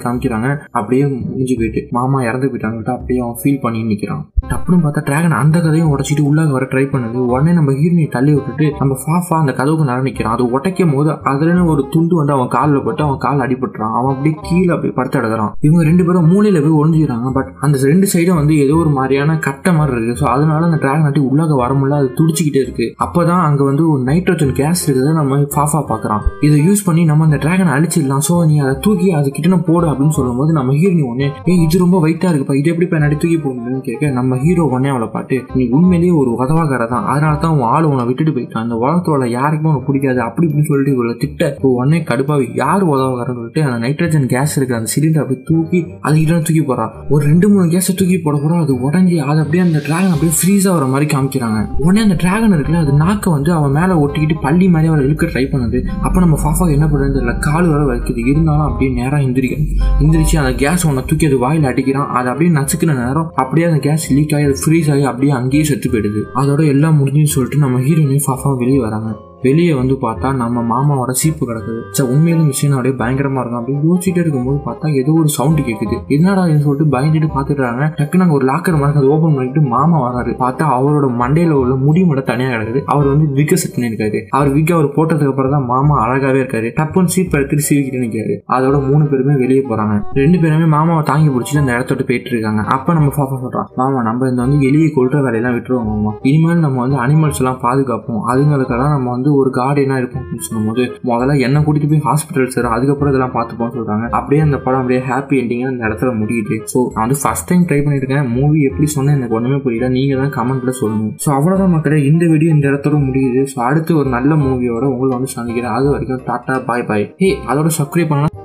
காமிக்கிறாங்க அப்படியே முடிஞ்சு போயிட்டு மாமா இறந்து போயிட்டாங்கட்டு அப்படியே அவன் ஃபீல் பண்ணி நிற்கிறான் டப்புன்னு பார்த்தா டிராகன் அந்த கதையும் உடச்சிட்டு உள்ளாக வர ட்ரை பண்ணுது உடனே நம்ம ஹீரோனை தள்ளி விட்டுட்டு நம்ம ஃபாஃபா அந்த கதவுக்கு நட நிற்கிறான் அது உடைக்கும் போது அதுலன்னு ஒரு துண்டு வந்து அவன் காலில் பட்டு அவன் கால் அடிபட்டுறான் அவன் அப்படியே கீழே அப்படியே படுத்து எடுக்கிறான் இவங்க ரெண்டு பேரும் மூலையில போய் ஒளிஞ்சுக்கிறாங்க பட் அந்த ரெண்டு சைடும் வந்து ஏதோ ஒரு மாதிரியான கட்டை மாதிரி இருக்கு ஸோ அதனால அந்த டிராகன் ஆட்டி உள்ளாக வர முடியல அது துடிச்சிக்கிட்டே இருக்கு அப்பதான் அங்க வந்து ஒரு நைட்ரோஜன் கேஸ் இருக்குதை நம்ம ஃபாஃபா பார்க்கறான் இதை யூஸ் பண்ணி நம்ம அந்த டிராகனை அழிச்சிடலாம் ஸோ நீ அதை தூக்கி அது கிட்ட போடு அப்படின்னு சொல்லும்போது நம்ம ஹீரோனி ஒன்னே ஏய் இது ரொம்ப வெயிட்டா இருக்குப்பா இது எப்படி நடி தூக்கி போட முடியும்னு கேட்க நம்ம ஹீரோ உடனே அவளை பாட்டு நீ உண்மையிலேயே ஒரு உதவாக்கார தான் அதனால தான் உன் ஆள் உன்னை விட்டுட்டு போயிட்டான் அந்த உலகத்தோட யாருக்குமே உனக்கு பிடிக்காது அப்படி இப்படின்னு சொல்லிட்டு இவளை திட்ட இப்போ உடனே கடுப்பாவி யார் உதவாக்காரன்னு சொல்லிட்டு அந்த நைட்ரஜன் கேஸ் இருக்கிற அந்த சிலிண்டர் அப்படி தூக்கி அது கிட்ட தூக்கி போறான் ஒரு ரெண்டு மூணு கேஸை தூக்கி போட போறோம் அது உடஞ்சி அது அப்படியே அந்த டிராகன் அப்படியே ஃப்ரீஸ் ஆகிற மாதிரி காமிக்கிறாங்க உடனே அந்த டிராகன் இருக்குல்ல அது நாக்கை வந்து அவன் மேலே ஒட்டிக்கிட்டு பள்ளி மாதிரி அவளை இழுக்க ட்ரை பண்ணுது அப்போ நம்ம ஃபாஃபா என்ன பண்ணுறது தெரியல கால் வர வைக்குது இருந்தாலும் அப்படியே நேரம் எந்திரிக்கும் எந்திரிச்சு அந்த கேஸ் ஒன்றை தூக்கி அது வாயில் அடிக்கிறான் அது அப்படியே நசுக்கிற நேரம் அப்படியே அந்த கேஸ் லீக் ஆகி அது ஃப்ரீஸ் ஆகி அப்படியே அங்கேயே செத்து போயிடுது அதோட எல்லாம் முடிஞ்சுன்னு சொல்லிட்டு நம்ம ஹீரோனையும் ஃபாஃபா வெளியே வராங்க வெளியே வந்து பார்த்தா நம்ம மாமாவோட சீப்பு கிடக்குது சார் உண்மையிலும் மிஷின் அப்படியே பயங்கரமா இருக்கும் அப்படியே யோசிச்சுட்டே இருக்கும்போது பார்த்தா ஏதோ ஒரு சவுண்டு கேட்குது என்னடா சொல்லிட்டு பயந்துட்டு பார்த்துட்டாங்க டக்குனு அங்கே ஒரு லாக்கர் மாதிரி அதை ஓப்பன் பண்ணிட்டு மாமா வராரு பார்த்தா அவரோட மண்டையில உள்ள முடி மட்டும் தனியாக கிடக்குது அவர் வந்து விக்க செட் பண்ணியிருக்காரு அவர் விக்க அவர் போட்டதுக்கு அப்புறம் தான் மாமா அழகாவே இருக்காரு டப்புன்னு சீப் எடுத்துட்டு சீவிக்கிட்டு நிற்காரு அதோட மூணு பேருமே வெளியே போறாங்க ரெண்டு பேருமே மாமாவை தாங்கி பிடிச்சிட்டு அந்த இடத்தோட போயிட்டு இருக்காங்க அப்ப நம்ம பாப்பா சொல்றான் மாமா நம்ம இந்த வந்து எலியை கொள்ற வேலையெல்லாம் விட்டுருவோம் மாமா இனிமேல் நம்ம வந்து அனிமல்ஸ் எல்லாம் பாதுகாப்போம் அதுங்களுக்கெல்லாம் நம்ம வந்து ஒரு கார்டனா இருப்போம் அப்படின்னு சொல்லும்போது முதல்ல என்ன கூட்டிட்டு போய் ஹாஸ்பிட்டல் சார் அதுக்கப்புறம் இதெல்லாம் பார்த்துப்போம்னு சொல்றாங்க அப்படியே அந்த படம் அப்படியே ஹாப்பி எண்டிங்கா அந்த இடத்துல முடியுது ஸோ நான் வந்து ஃபர்ஸ்ட் டைம் ட்ரை பண்ணிருக்கேன் மூவி எப்படி சொன்னேன் எனக்கு ஒண்ணுமே புரியல நீங்க தான் கமெண்ட்ல சொல்லணும் ஸோ அவ்வளவுதான் மக்களே இந்த வீடியோ இந்த இடத்தோட முடியுது ஸோ அடுத்து ஒரு நல்ல மூவியோட உங்களை வந்து சந்திக்கிறேன் அது வரைக்கும் டாட்டா பாய் பாய் ஹே அதோட சப்ஸ்கிரைப் பண்ணலாம்